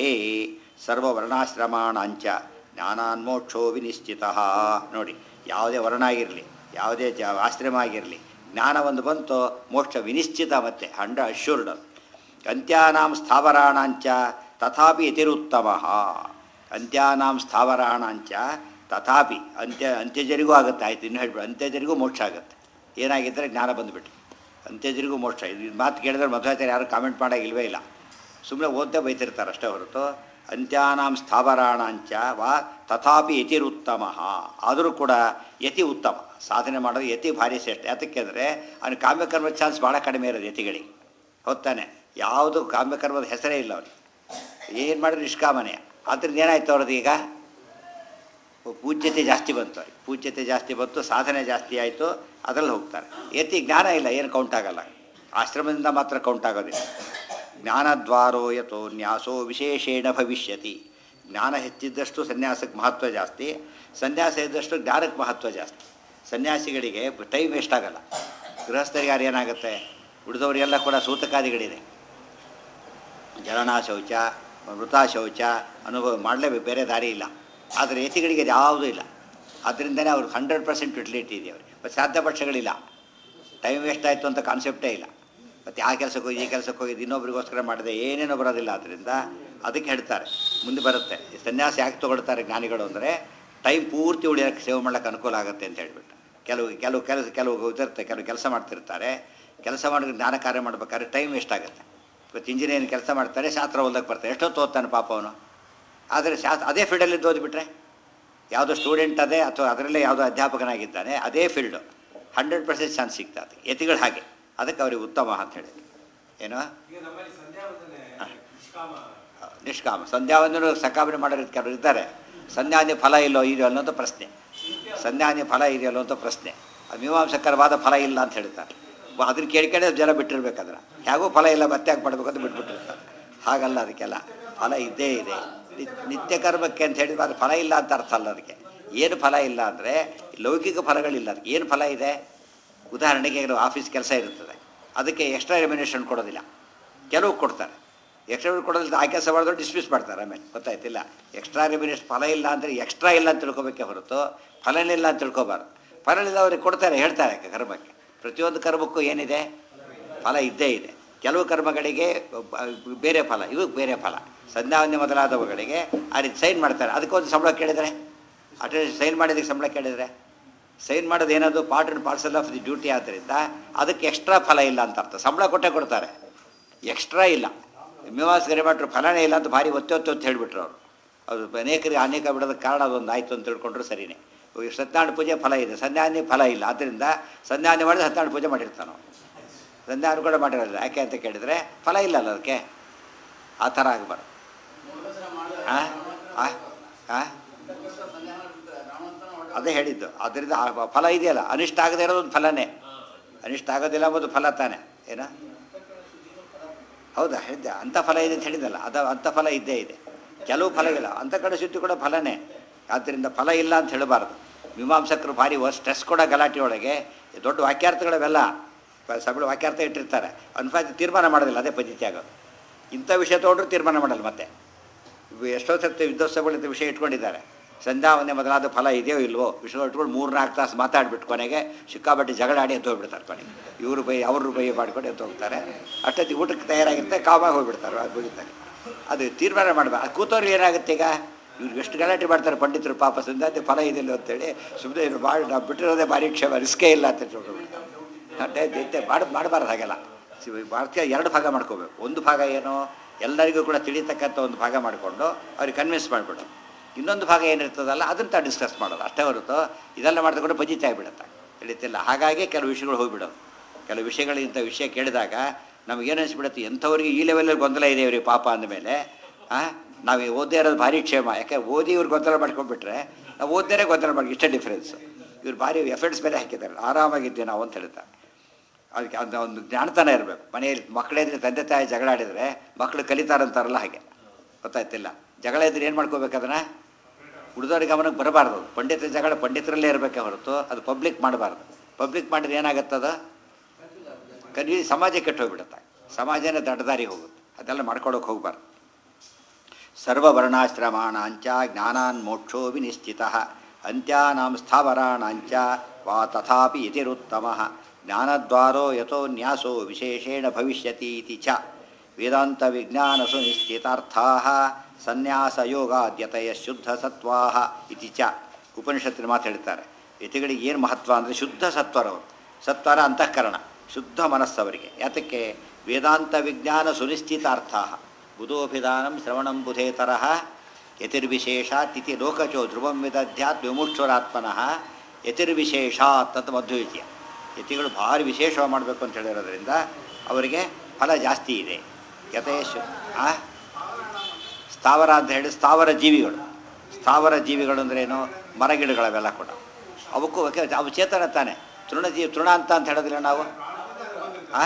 ಸರ್ವವರ್ಣಾಶ್ರಮಾಣಾಂಚ ಜ್ಞಾನಾನ್ಮೋಕ್ಷೋ ವಿನಿಶ್ಚಿತ ನೋಡಿ ಯಾವುದೇ ವರ್ಣ ಆಗಿರಲಿ ಯಾವುದೇ ಜ ಆಶ್ರಮ ಆಗಿರಲಿ ಜ್ಞಾನ ಒಂದು ಬಂತು ಮೋಕ್ಷ ವಿನಿಶ್ಚಿತ ಮತ್ತೆ ಹಂಡ್ರ ಅಶ್ಯೂರ್ಡ್ ಅಂತ್ಯಾನಾಂ ಸ್ಥಾವರಾಣಾಂಚ ತಥಾಪಿ ಯತಿರುತ್ತಮ ಅಂತ್ಯಾನಾಂ ಸ್ಥಾವರಾಣಾಂಚ ತಥಾಪಿ ಅಂತ್ಯ ಅಂತ್ಯಜರಿಗೂ ಆಗುತ್ತೆ ಆಯ್ತು ಇನ್ನು ಹೇಳ್ಬಿಡು ಅಂತ್ಯಜರಿಗೂ ಮೋಕ್ಷ ಆಗುತ್ತೆ ಏನಾಗಿದ್ದರೆ ಜ್ಞಾನ ಬಂದುಬಿಟ್ಟು ಅಂತ್ಯಜರಿಗೂ ಮೋಕ್ಷ ಇದು ಮಾತು ಕೇಳಿದ್ರೆ ಮಧ್ವಾಚಾರ್ಯ ಯಾರು ಕಾಮೆಂಟ್ ಮಾಡೋಂಗಿಲ್ವೇ ಇಲ್ಲ ಸುಮ್ಮನೆ ಓದ್ದೇ ಬೈತಿರ್ತಾರೆ ಅಷ್ಟೇ ಹೊರತು ಅಂತ್ಯಾನಾಂ ಸ್ಥಾವರಾಣಾಂಚ ವಾ ತಥಾಪಿ ಯತಿರುತ್ತಮ ಆದರೂ ಕೂಡ ಯತಿ ಉತ್ತಮ ಸಾಧನೆ ಮಾಡೋದು ಯತಿ ಭಾರಿ ಶ್ರೇಷ್ಠ ಯಾತಕ್ಕೆ ಅಂದರೆ ಅವನು ಕಾಮ್ಯಕರ್ಮ ಚಾನ್ಸ್ ಭಾಳ ಕಡಿಮೆ ಇರೋದು ಯತಿಗಳಿಗೆ ಹೊತ್ತಾನೆ ಯಾವುದು ಕಾಮ್ಯಕರ್ಮದ ಹೆಸರೇ ಇಲ್ಲ ಅವನಿಗೆ ಏನು ಮಾಡಿದ್ರು ನಿಷ್ಕಾಮನೆ ಆದ್ದರಿಂದ ಏನಾಯ್ತು ಅವ್ರದ್ದು ಈಗ ಪೂಜ್ಯತೆ ಜಾಸ್ತಿ ಬಂತು ಅವ್ರಿಗೆ ಪೂಜ್ಯತೆ ಜಾಸ್ತಿ ಬಂತು ಸಾಧನೆ ಜಾಸ್ತಿ ಆಯಿತು ಅದರಲ್ಲಿ ಹೋಗ್ತಾರೆ ಯತಿ ಜ್ಞಾನ ಇಲ್ಲ ಏನು ಕೌಂಟ್ ಆಗಲ್ಲ ಆಶ್ರಮದಿಂದ ಮಾತ್ರ ಕೌಂಟ್ ಆಗೋದಿಲ್ಲ ಜ್ಞಾನದ್ವಾರೋ ಯಥೋ ನ್ಯಾಸೋ ವಿಶೇಷೇಣ ಭವಿಷ್ಯತಿ ಜ್ಞಾನ ಹೆಚ್ಚಿದ್ದಷ್ಟು ಸನ್ಯಾಸಕ್ಕೆ ಮಹತ್ವ ಜಾಸ್ತಿ ಸನ್ಯಾಸ ಇದ್ದಷ್ಟು ಜ್ಞಾನಕ್ಕೆ ಮಹತ್ವ ಜಾಸ್ತಿ ಸನ್ಯಾಸಿಗಳಿಗೆ ಟೈಮ್ ವೇಸ್ಟ್ ಆಗಲ್ಲ ಗೃಹಸ್ಥರಿಗೆ ಯಾರು ಏನಾಗುತ್ತೆ ಉಳಿದವರಿಗೆಲ್ಲ ಕೂಡ ಸೂತಕಾದಿಗಳಿದೆ ಜಲನ ಶೌಚ ಮೃತ ಶೌಚ ಅನುಭವ ಮಾಡಲೇಬೇಕು ಬೇರೆ ದಾರಿ ಇಲ್ಲ ಆದರೆ ಯತಿಗಳಿಗೆ ಅದು ಯಾವುದೂ ಇಲ್ಲ ಅದರಿಂದನೇ ಅವ್ರಿಗೆ ಹಂಡ್ರೆಡ್ ಪರ್ಸೆಂಟ್ ಯುಟಿಲಿಟಿ ಇದೆ ಅವ್ರಿಗೆ ಮತ್ತು ಸಾಧ್ಯ ಪಕ್ಷಗಳಿಲ್ಲ ಟೈಮ್ ವೇಸ್ಟ್ ಆಯಿತು ಅಂತ ಕಾನ್ಸೆಪ್ಟೇ ಇಲ್ಲ ಮತ್ತು ಆ ಕೆಲಸಕ್ಕೆ ಹೋಗಿ ಈ ಕೆಲಸಕ್ಕೆ ಹೋಗಿ ಇನ್ನೊಬ್ರಿಗೋಸ್ಕರ ಮಾಡಿದೆ ಏನೇನೋ ಬರೋದಿಲ್ಲ ಆದ್ದರಿಂದ ಅದಕ್ಕೆ ಹೇಳ್ತಾರೆ ಮುಂದೆ ಬರುತ್ತೆ ಈ ಸನ್ಯಾಸ ಯಾಕೆ ತೊಗೊಳ್ತಾರೆ ಜ್ಞಾನಿಗಳು ಅಂದರೆ ಟೈಮ್ ಪೂರ್ತಿ ಉಳಿಯೋಕ್ಕೆ ಸೇವೆ ಮಾಡೋಕ್ಕೆ ಅನುಕೂಲ ಆಗುತ್ತೆ ಅಂತ ಹೇಳ್ಬಿಟ್ಟು ಕೆಲವು ಕೆಲವು ಕೆಲಸ ಕೆಲವು ಇದಿರುತ್ತೆ ಕೆಲವು ಕೆಲಸ ಮಾಡ್ತಿರ್ತಾರೆ ಕೆಲಸ ಮಾಡಿದ್ರೆ ಜ್ಞಾನ ಕಾರ್ಯ ಮಾಡ್ಬೇಕಾದ್ರೆ ಟೈಮ್ ವೇಸ್ಟ್ ಆಗುತ್ತೆ ಇವತ್ತು ಇಂಜಿನಿಯರಿಂಗ್ ಕೆಲಸ ಮಾಡ್ತಾರೆ ಶಾಸ್ತ್ರ ಓದಕ್ಕೆ ಬರ್ತಾರೆ ಎಷ್ಟೊತ್ತು ಓದ್ತಾನೆ ಪಾಪ ಅವನು ಆದರೆ ಶಾಸ್ತ್ರ ಅದೇ ಫೀಲ್ಡಲ್ಲಿ ಓದಿಬಿಟ್ರೆ ಯಾವುದೋ ಸ್ಟೂಡೆಂಟ್ ಅದೇ ಅಥವಾ ಅದರಲ್ಲೇ ಯಾವುದೋ ಅಧ್ಯಾಪಕನಾಗಿದ್ದಾನೆ ಅದೇ ಫೀಲ್ಡು ಹಂಡ್ರೆಡ್ ಪರ್ಸೆಂಟ್ ಚಾನ್ಸ್ ಸಿಗ್ತದೆ ಯತಿಗಳು ಹಾಗೆ ಅದಕ್ಕೆ ಅವ್ರಿಗೆ ಉತ್ತಮ ಅಂತ ಹೇಳಿ ಏನೋ ಈಗ ನಮ್ಮಲ್ಲಿ ಸಂಧ್ಯಾವಂದನೆ ನಿಷ್ಕಾಮ ನಿಷ್ಕಾಮ ಸಂಧ್ಯಾವಂದನು ಸಕಾಮನೆ ಮಾಡೋರು ಕೆಲವರು ಇದ್ದಾರೆ ಸಂಧ್ಯಾನಿ ಫಲ ಇಲ್ಲೋ ಇದೆಯೋ ಅನ್ನೋದು ಪ್ರಶ್ನೆ ಸಂಧ್ಯಾನಿ ಫಲ ಇದೆಯಲ್ಲೋ ಅಂತ ಪ್ರಶ್ನೆ ಅದು ಮೀಮಾಂಸಕರವಾದ ಫಲ ಇಲ್ಲ ಅಂತ ಹೇಳ್ತಾರೆ ಅದನ್ನ ಕೇಳಿ ಕೇಳಿ ಜನ ಬಿಟ್ಟಿರ್ಬೇಕಾದ್ರೆ ಹೇಗೋ ಫಲ ಇಲ್ಲ ಮತ್ತೆ ಯಾಕೆ ಪಡ್ಬೇಕು ಅಂತ ಬಿಟ್ಬಿಟ್ಟಿರ್ತಾರೆ ಹಾಗಲ್ಲ ಅದಕ್ಕೆಲ್ಲ ಫಲ ಇದ್ದೇ ಇದೆ ನಿ- ನಿತ್ಯ ಕರ್ಮಕ್ಕೆ ಅಂತ ಹೇಳಿದ್ರೆ ಅದು ಫಲ ಇಲ್ಲ ಅಂತ ಅರ್ಥ ಅಲ್ಲ ಅದಕ್ಕೆ ಏನು ಫಲ ಇಲ್ಲ ಅಂದರೆ ಲೌಕಿಕ ಫಲಗಳಿಲ್ಲ ಅದಕ್ಕೆ ಏನು ಫಲ ಇದೆ ಉದಾಹರಣೆಗೆ ಏನು ಆಫೀಸ್ ಕೆಲಸ ಇರುತ್ತದೆ ಅದಕ್ಕೆ ಎಕ್ಸ್ಟ್ರಾ ರೆಮ್ಯುನೇಷನ್ ಕೊಡೋದಿಲ್ಲ ಕೆಲವು ಕೊಡ್ತಾರೆ ಎಕ್ಸ್ಟ್ರಾ ಕೊಡೋದಿಲ್ಲ ಆ ಕೆಲಸ ಮಾಡಿದ್ರು ಡಿಸ್ಮಿಸ್ ಮಾಡ್ತಾರೆ ಆಮೇಲೆ ಗೊತ್ತಾಯ್ತಿಲ್ಲ ಎಕ್ಸ್ಟ್ರಾ ರೆಮ್ಯುನೇಷನ್ ಫಲ ಇಲ್ಲ ಅಂದರೆ ಎಕ್ಸ್ಟ್ರಾ ಇಲ್ಲ ಅಂತ ತಿಳ್ಕೊಬೇಕೆ ಹೊರತು ಫಲನಿಲ್ಲ ಅಂತ ತಿಳ್ಕೊಬಾರ್ದು ಫಲನಿಲ್ಲ ಅವ್ರಿಗೆ ಕೊಡ್ತಾರೆ ಹೇಳ್ತಾರೆ ಕರ್ಮಕ್ಕೆ ಪ್ರತಿಯೊಂದು ಕರ್ಮಕ್ಕೂ ಏನಿದೆ ಫಲ ಇದ್ದೇ ಇದೆ ಕೆಲವು ಕರ್ಮಗಳಿಗೆ ಬ- ಬೇರೆ ಫಲ ಇವು ಬೇರೆ ಫಲ ಸಂಧ್ಯಾವಂದ್ಯ ಮೊದಲಾದವುಗಳಿಗೆ ಆ ರೀತಿ ಸೈನ್ ಮಾಡ್ತಾರೆ ಅದಕ್ಕೊಂದು ಸಂಬಳ ಕೇಳಿದರೆ ಅಟೆಂಡ್ ಸೈನ್ ಮಾಡಿದ್ದಕ್ಕೆ ಸಂಬಳ ಕೇಳಿದರೆ ಸೈನ್ ಮಾಡೋದು ಏನದು part and parcel of the duty ಆದ್ದರಿಂದ ಅದಕ್ಕೆ ಎಕ್ಸ್ಟ್ರಾ ಫಲ ಇಲ್ಲ ಅಂತ ಅರ್ಥ ಸಂಬಳ ಕೊಟ್ಟೆ ಕೊಡ್ತಾರೆ ಎಕ್ಸ್ಟ್ರಾ ಇಲ್ಲ ಮೀಮಾಂಸ ಗರಿಮಠರು ಫಲನೇ ಇಲ್ಲ ಅಂತ ಭಾರಿ ಒತ್ತೆ ಒತ್ತೆ ಅಂತ ಹೇಳಿಬಿಟ್ರು ಅವರು ಅದು ಅನೇಕರಿಗೆ ಅನೇಕ ಬಿಡೋದಕ್ಕೆ ಕಾರಣ ಅದೊಂದು ಆಯಿತು ಅಂತ ತಿಳ್ಕೊಂಡ್ರು ಸರಿನೇ ಇವಾಗ ಸತ್ಯನಾರಾಯಣ ಪೂಜೆ ಫಲ ಇದೆ ಸಂಧ್ಯಾನ್ಯ ಫಲ ಇಲ್ಲ ಆದ್ದರಿಂದ ಸಂಧ್ಯಾನ್ಯ ಮಾಡಿದ್ರೆ ಸತ್ಯನಾರಾಯಣ ಪೂಜೆ ಮಾಡಿರ್ತಾನೆ ನಾವು ಸಂಧ್ಯಾನ ಕೂಡ ಮಾಡಿರೋದಿಲ್ಲ ಯಾಕೆ ಅಂತ ಕೇಳಿದರೆ ಫಲ ಇಲ್ಲಲ್ಲ ಅದಕ್ಕೆ ಆ ಥರ ಆಗಬಾರ್ದು ಆ? ಆ? ಆ? ಅದೇ ಹೇಳಿದ್ದು ಅದರಿಂದ ಆ ಫಲ ಇದೆಯಲ್ಲ ಅನಿಷ್ಟ ಆಗದೆ ಇರೋದು ಒಂದು ಫಲನೇ ಅನಿಷ್ಟ ಆಗೋದಿಲ್ಲ ಎಂಬುದು ಫಲ ತಾನೆ ಏನ ಹೌದಾ ಹೇಳಿದ್ದೆ ಅಂಥ ಫಲ ಇದೆ ಅಂತ ಹೇಳಿದಲ್ಲ ಅದು ಅಂಥ ಫಲ ಇದ್ದೇ ಇದೆ ಕೆಲವು ಫಲವಿಲ್ಲ ಅಂಥ ಕಡೆ ಸುದ್ದಿ ಕೂಡ ಫಲನೇ ಆದ್ದರಿಂದ ಫಲ ಇಲ್ಲ ಅಂತ ಹೇಳಬಾರ್ದು ಮೀಮಾಂಸಕರು ಭಾರಿ ಸ್ಟ್ರೆಸ್ ಕೊಡೋ ಗಲಾಟೆ ಒಳಗೆ ದೊಡ್ಡ ವಾಕ್ಯಾರ್ಥಗಳವೆಲ್ಲ ಸಬಳ ವಾಕ್ಯಾರ್ಥ ಇಟ್ಟಿರ್ತಾರೆ ಅನ್ಫಾಜ್ ತೀರ್ಮಾನ ಮಾಡೋದಿಲ್ಲ ಅದೇ ಪದ್ಧತಿ ಆಗೋದು ಇಂಥ ವಿಷಯ ತೊಗೊಂಡ್ರು ತೀರ್ಮಾನ ಮಾಡಲ್ಲ ಮತ್ತೆ ಇವು ಎಷ್ಟೋ ಸರ್ತಿ ವಿದ್ವತ್ಸಗಳಿಂದ ವಿಷಯ ಇಟ್ಕೊಂಡಿದ್ದಾರೆ ಸಂಧ್ಯಾವಂದನೆ ಮೊದಲಾದ ಫಲ ಇದೆಯೋ ಇಲ್ವೋ ವಿಷಯ ಇಟ್ಕೊಂಡು ಮೂರು ನಾಲ್ಕು ತಾಸು ಮಾತಾಡ್ಬಿಟ್ಟು ಕೊನೆಗೆ ಸಿಕ್ಕಾಬಟ್ಟೆ ಜಗಳ ಆಡಿ ಎದ್ದು ಹೋಗ್ಬಿಡ್ತಾರೆ ಕೊನೆಗೆ ಇವರು ಬೈ ಅವರು ಬೈ ಮಾಡ್ಕೊಂಡು ಎದ್ದು ಹೋಗ್ತಾರೆ ಅಷ್ಟೊತ್ತಿ ಊಟಕ್ಕೆ ತಯಾರಾಗಿರುತ್ತೆ ಕಾಮಾಗಿ ಹೋಗ್ಬಿಡ್ತಾರೆ ಅದು ಮುಗಿತಾರೆ ಅದು ತೀರ್ಮಾನ ಮಾಡಬಾರ್ದು ಅದು ಕೂತವ್ರಿಗೆ ಏನಾಗುತ್ತೆ ಈಗ ಇವ್ರು ಎಷ್ಟು ಗಲಾಟೆ ಮಾಡ್ತಾರೆ ಪಂಡಿತರು ಪಾಪ ಸಂಧ್ಯಾತೆ ಫಲ ಇದಿಲ್ಲ ಅಂತೇಳಿ ಸುಮ್ಮನೆ ಇವ್ರು ಮಾಡಿ ನಾವು ಬಿಟ್ಟಿರೋದೇ ಭಾರಿ ಕ್ಷಮ ರಿಸ್ಕೇ ಇಲ್ಲ ಅಂತ ಹೇಳ್ಬಿಡ್ತಾರೆ ಅಡ್ಡೆ ದಿಟ್ಟೆ ಮಾಡಿ ಮಾಡಬಾರ್ದು ಹಾಗೆಲ್ಲ ಭಾರತೀಯ ಎರಡು ಭಾಗ ಮಾಡ್ಕೋಬೇಕು ಒಂದು ಭಾಗ ಏನು ಎಲ್ಲರಿಗೂ ಕೂಡ ತಿಳಿತಕ್ಕಂಥ ಒಂದು ಭಾಗ ಮಾಡಿಕೊಂಡು ಅವ್ರಿಗೆ ಕನ್ವಿನ್ಸ್ ಮಾಡಿಬಿಡು ಇನ್ನೊಂದು ಭಾಗ ಏನಿರ್ತದಲ್ಲ ಅದನ್ನು ತಾ ಡಿಸ್ಕಸ್ ಮಾಡೋದು ಅಷ್ಟೇ ಹೊರತು ಇದೆಲ್ಲ ಮಾಡಿಕೊಂಡು ಬಜಿತ ಆಗಿಬಿಡುತ್ತೆ ತಿಳಿತಿಲ್ಲ ಹಾಗಾಗಿ ಕೆಲವು ವಿಷಯಗಳು ಹೋಗ್ಬಿಡೋದು ಕೆಲವು ವಿಷಯಗಳು ಇಂಥ ವಿಷಯ ಕೇಳಿದಾಗ ನಮಗೇನು ಅನಿಸ್ಬಿಡುತ್ತೆ ಎಂಥವ್ರಿಗೆ ಈ ಲೆವೆಲಲ್ಲಿ ಗೊಂದಲ ಇದೆ ಇವ್ರಿಗೆ ಪಾಪ ಅಂದಮೇಲೆ ನಾವು ಓದೇ ಇರೋದು ಭಾರಿ ಕ್ಷೇಮ ಯಾಕೆ ಓದಿ ಇವ್ರು ಗೊಂದಲ ಮಾಡ್ಕೊಂಡ್ಬಿಟ್ರೆ ನಾವು ಓದ್ದೇ ಗೊಂದಲ ಮಾಡಿ ಇಷ್ಟೇ ಡಿಫ್ರೆನ್ಸ್ ಇವ್ರು ಭಾರಿ ಎಫರ್ಟ್ಸ್ ಬೇರೆ ಹಾಕಿದ್ದಾರೆ ಆರಾಮಾಗಿದ್ದೀವಿ ನಾವು ಅಂತ ಹೇಳ್ತಾರೆ ಅದಕ್ಕೆ ಅಂತ ಒಂದು ಜ್ಞಾನತನ ಇರಬೇಕು ಮನೆಯಲ್ಲಿ ಮಕ್ಕಳಿದ್ರೆ ತಂದೆ ತಾಯಿ ಜಗಳ ಆಡಿದರೆ ಮಕ್ಕಳು ಕಲಿತಾರಂತಾರಲ್ಲ ಹಾಗೆ ಗೊತ್ತಾಯ್ತಿಲ್ಲ ಜಗಳ ಇದ್ರೆ ಏನು ಮಾಡ್ಕೋಬೇಕು ಅದನ್ನು ಉಳಿದವ್ರಿಗೆ ಗಮನಕ್ಕೆ ಬರಬಾರ್ದು ಅದು. ಪಂಡಿತ ಜಗಳ ಪಂಡಿತರಲ್ಲೇ ಇರಬೇಕೆ ಹೊರತು ಅದು ಪಬ್ಲಿಕ್ ಮಾಡಬಾರ್ದು ಪಬ್ಲಿಕ್ ಮಾಡಿದ್ರೆ ಏನಾಗುತ್ತದ ಕಲಿ ಸಮಾಜ ಕೆಟ್ಟು ಹೋಗ್ಬಿಡುತ್ತೆ ಸಮಾಜನೇ ದಡ್ಡದಾರಿ ಹೋಗುತ್ತೆ ಅದೆಲ್ಲ ಮಾಡ್ಕೊಳಕ್ಕೆ ಹೋಗ್ಬಾರ್ದು ಸರ್ವವರ್ಣಾಶ್ರಮಾಣಾಂಚ ಜ್ಞಾನಾನ್ ಮೋಕ್ಷೋ ವಿನಿಶ್ಚಿತ ಅಂತ್ಯಾನಾಂ ಸ್ಥಾವರಾಣಾಂಚ ವಾ ತಥಾಪಿ ಇತಿರುತ್ತಮ ಜ್ಞಾನದ್ವಾರೋ ಯಥೋ ನ್ಯಾಸೋ ವಿಶೇಷೇಣ ಭವಿಷ್ಯತಿ ಇತಿ ಚ ವೇದಾಂತ ವಿಜ್ಞಾನ ಸುನಿಶ್ಚಿತಾರ್ಥಾ ಸನ್ಯಾಸಯೋಗಾದ್ಯತಯ ಶುದ್ಧ ಸತ್ವಾ ಇತಿ ಚ ಉಪನಿಷತ್ತಿನ ಮಾತು ಹೇಳ್ತಾರೆ ಯತಿಗಳಿಗೆ ಏನು ಮಹತ್ವ ಅಂದರೆ ಶುದ್ಧ ಸತ್ವರವರು ಸತ್ವರ ಅಂತಃಕರಣ ಶುದ್ಧ ಮನಸ್ಸವರಿಗೆ ಯಾತಕ್ಕೆ ವೇದಾಂತ ವಿಜ್ಞಾನ ಸುನಿಶ್ಚಿತಾರ್ಥ ಬುಧೋಭಿಧಾನಂ ಶ್ರವಣಂ ಬುಧೇತರಃ ಯತಿರ್ವಿಶೇಷಾತ್ ಇತಿ ಲೋಕಚೋ ಧ್ರುವಂ ವಿದಧ್ಯಾತ್ ವಿಮುಕ್ಷುರಾತ್ಮನಃ ಯತಿರ್ವಿಶೇಷಾತ್ ಅಂತ ಮಧ್ವವಿದ್ಯ ಯತಿಗಳು ಭಾರಿ ವಿಶೇಷವಾಗಿ ಮಾಡಬೇಕು ಅಂತ ಹೇಳಿರೋದ್ರಿಂದ ಅವರಿಗೆ ಫಲ ಜಾಸ್ತಿ ಇದೆ ಯಥೇಶ್ ಆ ಸ್ಥಾವರ ಅಂತ ಹೇಳಿ ಸ್ಥಾವರ ಜೀವಿಗಳು ಸ್ಥಾವರ ಜೀವಿಗಳು ಅಂದ್ರೇನು ಮರಗಿಡಗಳವೆಲ್ಲ ಕೂಡ ಅವಕ್ಕೂ ಕೆ- ಅವು ಚೇತನ ತಾನೆ ತೃಣಜೀವಿ ತೃಣ ಅಂತ ಅಂತ ಹೇಳೋದಿಲ್ಲ ನಾವು ಆ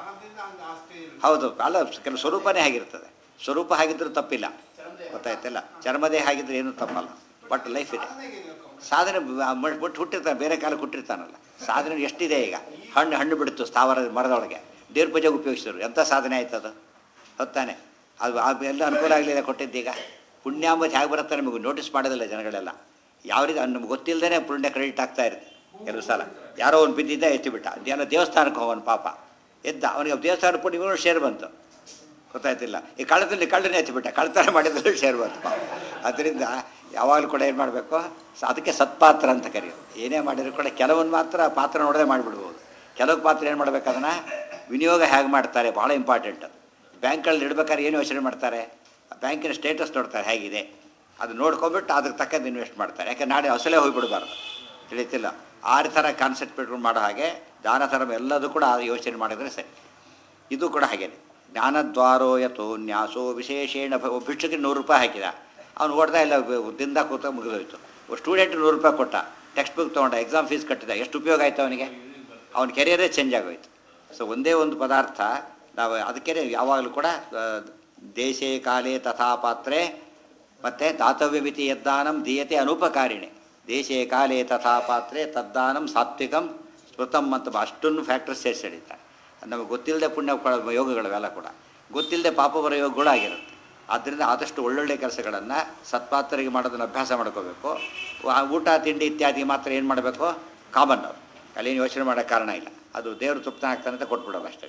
ಹೌದು ಅಲ್ಲ ಕೆಲವು ಸ್ವರೂಪನೇ ಆಗಿರ್ತದೆ ಸ್ವರೂಪ ಹಾಗಿದ್ರೂ ತಪ್ಪಿಲ್ಲ ಗೊತ್ತಾಯ್ತಲ್ಲ ಚರ್ಮದೇ ಹಾಗಿದ್ರೆ ಏನೂ ತಪ್ಪಲ್ಲ ಬಟ್ ಲೈಫ್ ಇದೆ ಸಾಧನೆ ಬ- ಬಿಟ್ಟು ಹುಟ್ಟಿರ್ತಾನೆ ಬೇರೆ ಕಾಲಕ್ಕೆ ಹುಟ್ಟಿರ್ತಾನಲ್ಲ ಸಾಧನೆ ಎಷ್ಟಿದೆ ಈಗ ಹಣ್ಣು ಹಣ್ಣು ಬಿಡುತ್ತು ಸ್ಥಾವರ ಮರದೊಳಗೆ ದೇವ್ರ ಪೂಜೆಗೆ ಉಪಯೋಗಿಸಿದ್ರು ಎಂಥ ಸಾಧನೆ ಆಯ್ತದು ಹೊತ್ತಾನೆ ಅದು ಅದು ಎಲ್ಲ ಅನುಕೂಲ ಆಗಲಿಲ್ಲ ಕೊಟ್ಟಿದ್ದೀಗ ಪುಣ್ಯಾಂಬ ಹೇಗೆ ಬರುತ್ತೆ ನಮಗೆ ನೋಟಿಸ್ ಮಾಡೋದಿಲ್ಲ ಜನಗಳೆಲ್ಲ ಯಾವ ರೀತಿ ನಮ್ಗೆ ಗೊತ್ತಿಲ್ಲದೇ ಪುಣ್ಯ ಕ್ರೆಡಿಟ್ ಆಗ್ತಾ ಇರುತ್ತೆ ಕೆಲವು ಸಲ ಯಾರೋ ಒಂದು ಬಿದ್ದಿದ್ದ ಎತ್ತಿಬಿಟ್ಟ ಏನೋ ದೇವಸ್ಥಾನಕ್ಕೆ ಹೋಗೋನು ಪಾಪ ಎದ್ದ ಅವನಿಗೆ ದೇವಸ್ಥಾನ ಪುಣ್ಯ ಇವನು ಶೇರ್ ಬಂತು ಗೊತ್ತಾಯ್ತಿಲ್ಲ ಈ ಕಳ್ಳದಲ್ಲಿ ಕಳ್ಳನೇ ಎತ್ತಿಬಿಟ್ಟ ಕಳ್ತನ ಮಾಡಿದ್ರೆ ಶೇರ್ ಬಂತು ಪಾಪ ಅದರಿಂದ ಯಾವಾಗಲೂ ಕೂಡ ಏನು ಮಾಡಬೇಕು ಅದಕ್ಕೆ ಸತ್ಪಾತ್ರ ಅಂತ ಕರೆಯೋದು ಏನೇ ಮಾಡಿದ್ರು ಕೂಡ ಕೆಲವೊಂದು ಮಾತ್ರ ಪಾತ್ರ ನೋಡದೆ ಮಾಡಿಬಿಡ್ಬೋದು ಕೆಲವು ಪಾತ್ರ ಏನು ಮಾಡ್ಬೇಕು ಅದನ್ನು ವಿನಿಯೋಗ ಹೇಗೆ ಮಾಡ್ತಾರೆ ಭಾಳ ಇಂಪಾರ್ಟೆಂಟ್ ಅದು ಬ್ಯಾಂಕ್ಗಳಲ್ಲಿ ಇಡ್ಬೇಕಾದ್ರೆ ಏನು ಯೋಚನೆ ಮಾಡ್ತಾರೆ ಬ್ಯಾಂಕಿನ ಸ್ಟೇಟಸ್ ನೋಡ್ತಾರೆ ಹೇಗಿದೆ ಅದು ನೋಡ್ಕೊಂಬಿಟ್ಟು ಅದಕ್ಕೆ ತಕ್ಕಂತೆ ಇನ್ವೆಸ್ಟ್ ಮಾಡ್ತಾರೆ ಯಾಕೆ ನಾಳೆ ಅಸಲೇ ಹೋಗಿಬಿಡಬಾರ್ದು ತಿಳಿತಿಲ್ಲ ಆ ಥರ ಕಾನ್ಸೆಪ್ಟ್ ಇಟ್ಕೊಂಡು ಮಾಡೋ ಹಾಗೆ ದಾನ ಧರ್ಮ ಎಲ್ಲದೂ ಕೂಡ ಆ ಯೋಚನೆ ಮಾಡಿದರೆ ಸರಿ ಇದು ಕೂಡ ಹಾಗೇನೆ ಜ್ಞಾನದ್ವಾರೋ ಯಥೋ ನ್ಯಾಸೋ ವಿಶೇಷೇಣ ಭ- ಒಬ್ಬ ಭಿಕ್ಷುಕಿಗೆ ನೂರು ರೂಪಾಯಿ ಹಾಕಿದ ಅವ್ನು ಓಡ್ತಾ ಇಲ್ಲ ದಿಂದ ಕೂತ ಮುಗಿದೋಯ್ತು ಸ್ಟೂಡೆಂಟ್ ನೂರು ರೂಪಾಯಿ ಕೊಟ್ಟ ಟೆಕ್ಸ್ಟ್ ಬುಕ್ ತೊಗೊಂಡ ಎಕ್ಸಾಮ್ ಫೀಸ್ ಕಟ್ಟಿದ ಎಷ್ಟು ಉಪಯೋಗ ಆಯ್ತು ಅವನಿಗೆ ಅವ್ನ ಕೆರಿಯರೇ ಚೇಂಜ್ ಆಗೋಯ್ತು ಸೊ ಒಂದೇ ಒಂದು ಪದಾರ್ಥ ನಾವು ಅದಕ್ಕೆ ಯಾವಾಗಲೂ ಕೂಡ ಆ, ದೇಶೇ ಕಾಲೇ ತಥಾ ಪಾತ್ರೆ ಮತ್ತು ದಾತವ್ಯ ಮಿತಿ ಯದ್ದಾನಂ ದೀಯತೆ ಅನುಪಕಾರಿಣೆ ದೇಶೇ ಕಾಲೇ ತಥಾ ಪಾತ್ರೆ ತದ್ದಾನಂ ಸಾತ್ವಿಕಂ ಸ್ಮೃತಂ ಅಂತ ಅಷ್ಟೊಂದು ಫ್ಯಾಕ್ಟರ್ಸ್ ಸೇರಿಸಿ ಹಿಡಿತಾರೆ ನಮಗೆ ಗೊತ್ತಿಲ್ಲದೆ ಪುಣ್ಯ ಕ- ಯೋಗಗಳವೆಲ್ಲ ಕೂಡ ಗೊತ್ತಿಲ್ಲದೆ ಪಾಪ ಬರೋ ಯೋಗಗಳು ಆಗಿರುತ್ತೆ ಆದ್ದರಿಂದ ಆದಷ್ಟು ಒಳ್ಳೊಳ್ಳೆ ಕೆಲಸಗಳನ್ನು ಸತ್ಪಾತ್ರಿಗೆ ಮಾಡೋದನ್ನು ಅಭ್ಯಾಸ ಮಾಡ್ಕೋಬೇಕು ಆ ಊಟ ತಿಂಡಿ ಇತ್ಯಾದಿ ಮಾತ್ರ ಏನು ಮಾಡಬೇಕು ಕಾಮನ್ ಅದು ಅಲ್ಲೇನು ಯೋಚನೆ ಮಾಡೋಕ್ಕೆ ಕಾರಣ ಇಲ್ಲ ಅದು ದೇವರು ತೃಪ್ತ ಆಗ್ತಾನೆ ಅಂತ ಕೊಟ್ಬಿಡೋದು ಅಷ್ಟೇ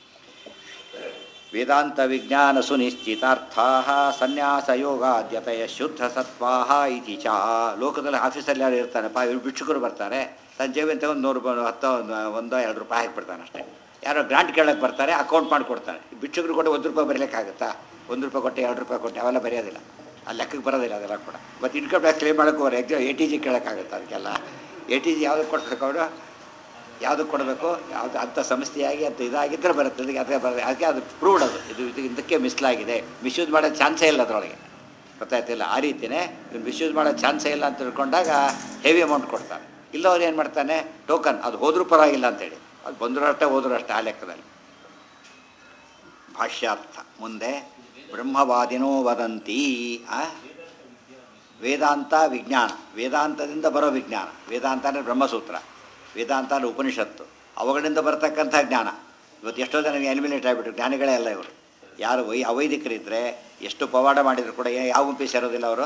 ವೇದಾಂತ ವಿಜ್ಞಾನ ಸುನಿಶ್ಚಿತಾರ್ಥಾ ಸನ್ಯಾಸ ಯೋಗಾದ್ಯತೆಯ ಶುದ್ಧ ಸತ್ವಾ ಇತಿ ಚ ಲೋಕದಲ್ಲಿ ಆಫೀಸಲ್ಲಿ ಯಾರು ಇರ್ತಾನಪ್ಪ ಇವ್ರು ಭಿಕ್ಷುಕರು ಬರ್ತಾರೆ ತನ್ನ ಜೇಬಿನ ತಗೊಂಡು ನೂರು ರೂಪಾಯಿ ಹತ್ತೋ ಒಂದೋ ಎರಡು ರೂಪಾಯಿ ಹಾಕಿಬಿಡ್ತಾನೆ ಅಷ್ಟೇ ಯಾರೋ ಗ್ರಾಂಟ್ ಕೇಳಕ್ಕೆ ಬರ್ತಾರೆ ಅಕೌಂಟ್ ಮಾಡಿಕೊಡ್ತಾನೆ ಭಿಕ್ಷುಕರು ಕೊಟ್ಟು ಒಂದು ರೂಪಾಯಿ ಬರೀಲಿಕ್ಕಾಗುತ್ತಾ ಒಂದು ರೂಪಾಯಿ ಕೊಟ್ಟು ಎರಡು ರೂಪಾಯಿ ಕೊಟ್ಟು ಅವೆಲ್ಲ ಬರೆಯೋದಿಲ್ಲ ಆ ಲೆಕ್ಕಕ್ಕೆ ಬರೋದಿಲ್ಲ ಅದೆಲ್ಲ ಕೂಡ ಮತ್ತು ಇನ್ಕಮ್ ಟ್ಯಾಕ್ಸ್ ಕ್ಲೇಮ್ ಮಾಡೋಕೆ ಹೋದ್ರೆ ಎಕ್ಸಾಮ್ ಎ ಟಿ ಜಿ ಕೇಳೋಕ್ಕಾಗುತ್ತೆ ಅದಕ್ಕೆಲ್ಲ ಎ ಟಿ ಜಿ ಯಾವುದಕ್ಕೆ ಕೊಡ್ಬೇಕು ಅವರು ಯಾವುದಕ್ಕೆ ಕೊಡಬೇಕು ಯಾವುದು ಅಂಥ ಸಂಸ್ಥೆಯಾಗಿ ಅಂತ ಇದಾಗಿದ್ದರೆ ಬರುತ್ತೆ ಅದಕ್ಕೆ ಅದಕ್ಕೆ ಬರುತ್ತೆ ಅದಕ್ಕೆ ಅದು ಪ್ರೂವ್ಡ್ ಅದು ಇದು ಇದು ಇದಕ್ಕೆ ಮಿಸ್ಲಾಗಿದೆ ಮಿಸ್ಯೂಸ್ ಮಾಡೋ ಚಾನ್ಸೇ ಇಲ್ಲ ಅದರೊಳಗೆ ಗೊತ್ತಾಯ್ತಿಲ್ಲ ಆ ರೀತಿಯೇ ಇವ್ನು ಮಿಸ್ಯೂಸ್ ಮಾಡೋ ಚಾನ್ಸೇ ಇಲ್ಲ ಅಂತ ತಿಳ್ಕೊಂಡಾಗ ಹೆವಿ ಅಮೌಂಟ್ ಕೊಡ್ತಾರೆ ಇಲ್ಲವ್ರು ಏನು ಮಾಡ್ತಾನೆ ಟೋಕನ್ ಅದು ಹೋದ್ರೂ ಪರವಾಗಿಲ್ಲ ಅಂತೇಳಿ ಅದು ಬಂದರೂ ಅಷ್ಟೇ ಹೋದ್ರೂ ಅಷ್ಟೇ ಆ ಲೆಕ್ಕದಲ್ಲಿ ಭಾಷ್ಯಾರ್ಥ ಮುಂದೆ ಬ್ರಹ್ಮವಾದಿನೋ ವದಂತಿ ಆ? ವೇದಾಂತ ವಿಜ್ಞಾನ ವೇದಾಂತದಿಂದ ಬರೋ ವಿಜ್ಞಾನ ವೇದಾಂತ ಅಂದರೆ ಬ್ರಹ್ಮಸೂತ್ರ ವೇದಾಂತ ಅಂದರೆ ಉಪನಿಷತ್ತು ಅವುಗಳಿಂದ ಬರ್ತಕ್ಕಂಥ ಜ್ಞಾನ ಇವತ್ತು ಎಷ್ಟೋ ಜನ ಎಲಿಮಿನೇಟ್ ಆಗಿಬಿಟ್ರು ಜ್ಞಾನಿಗಳೇ ಅಲ್ಲ ಇವರು ಯಾರು ವೈ ಅವೈದಿಕರಿದ್ದರೆ ಎಷ್ಟು ಪವಾಡ ಮಾಡಿದ್ರು ಕೂಡ ಏ- ಯಾವ ಗುಂಪಿಗೆ ಸೇರೋದಿಲ್ಲ ಅವರು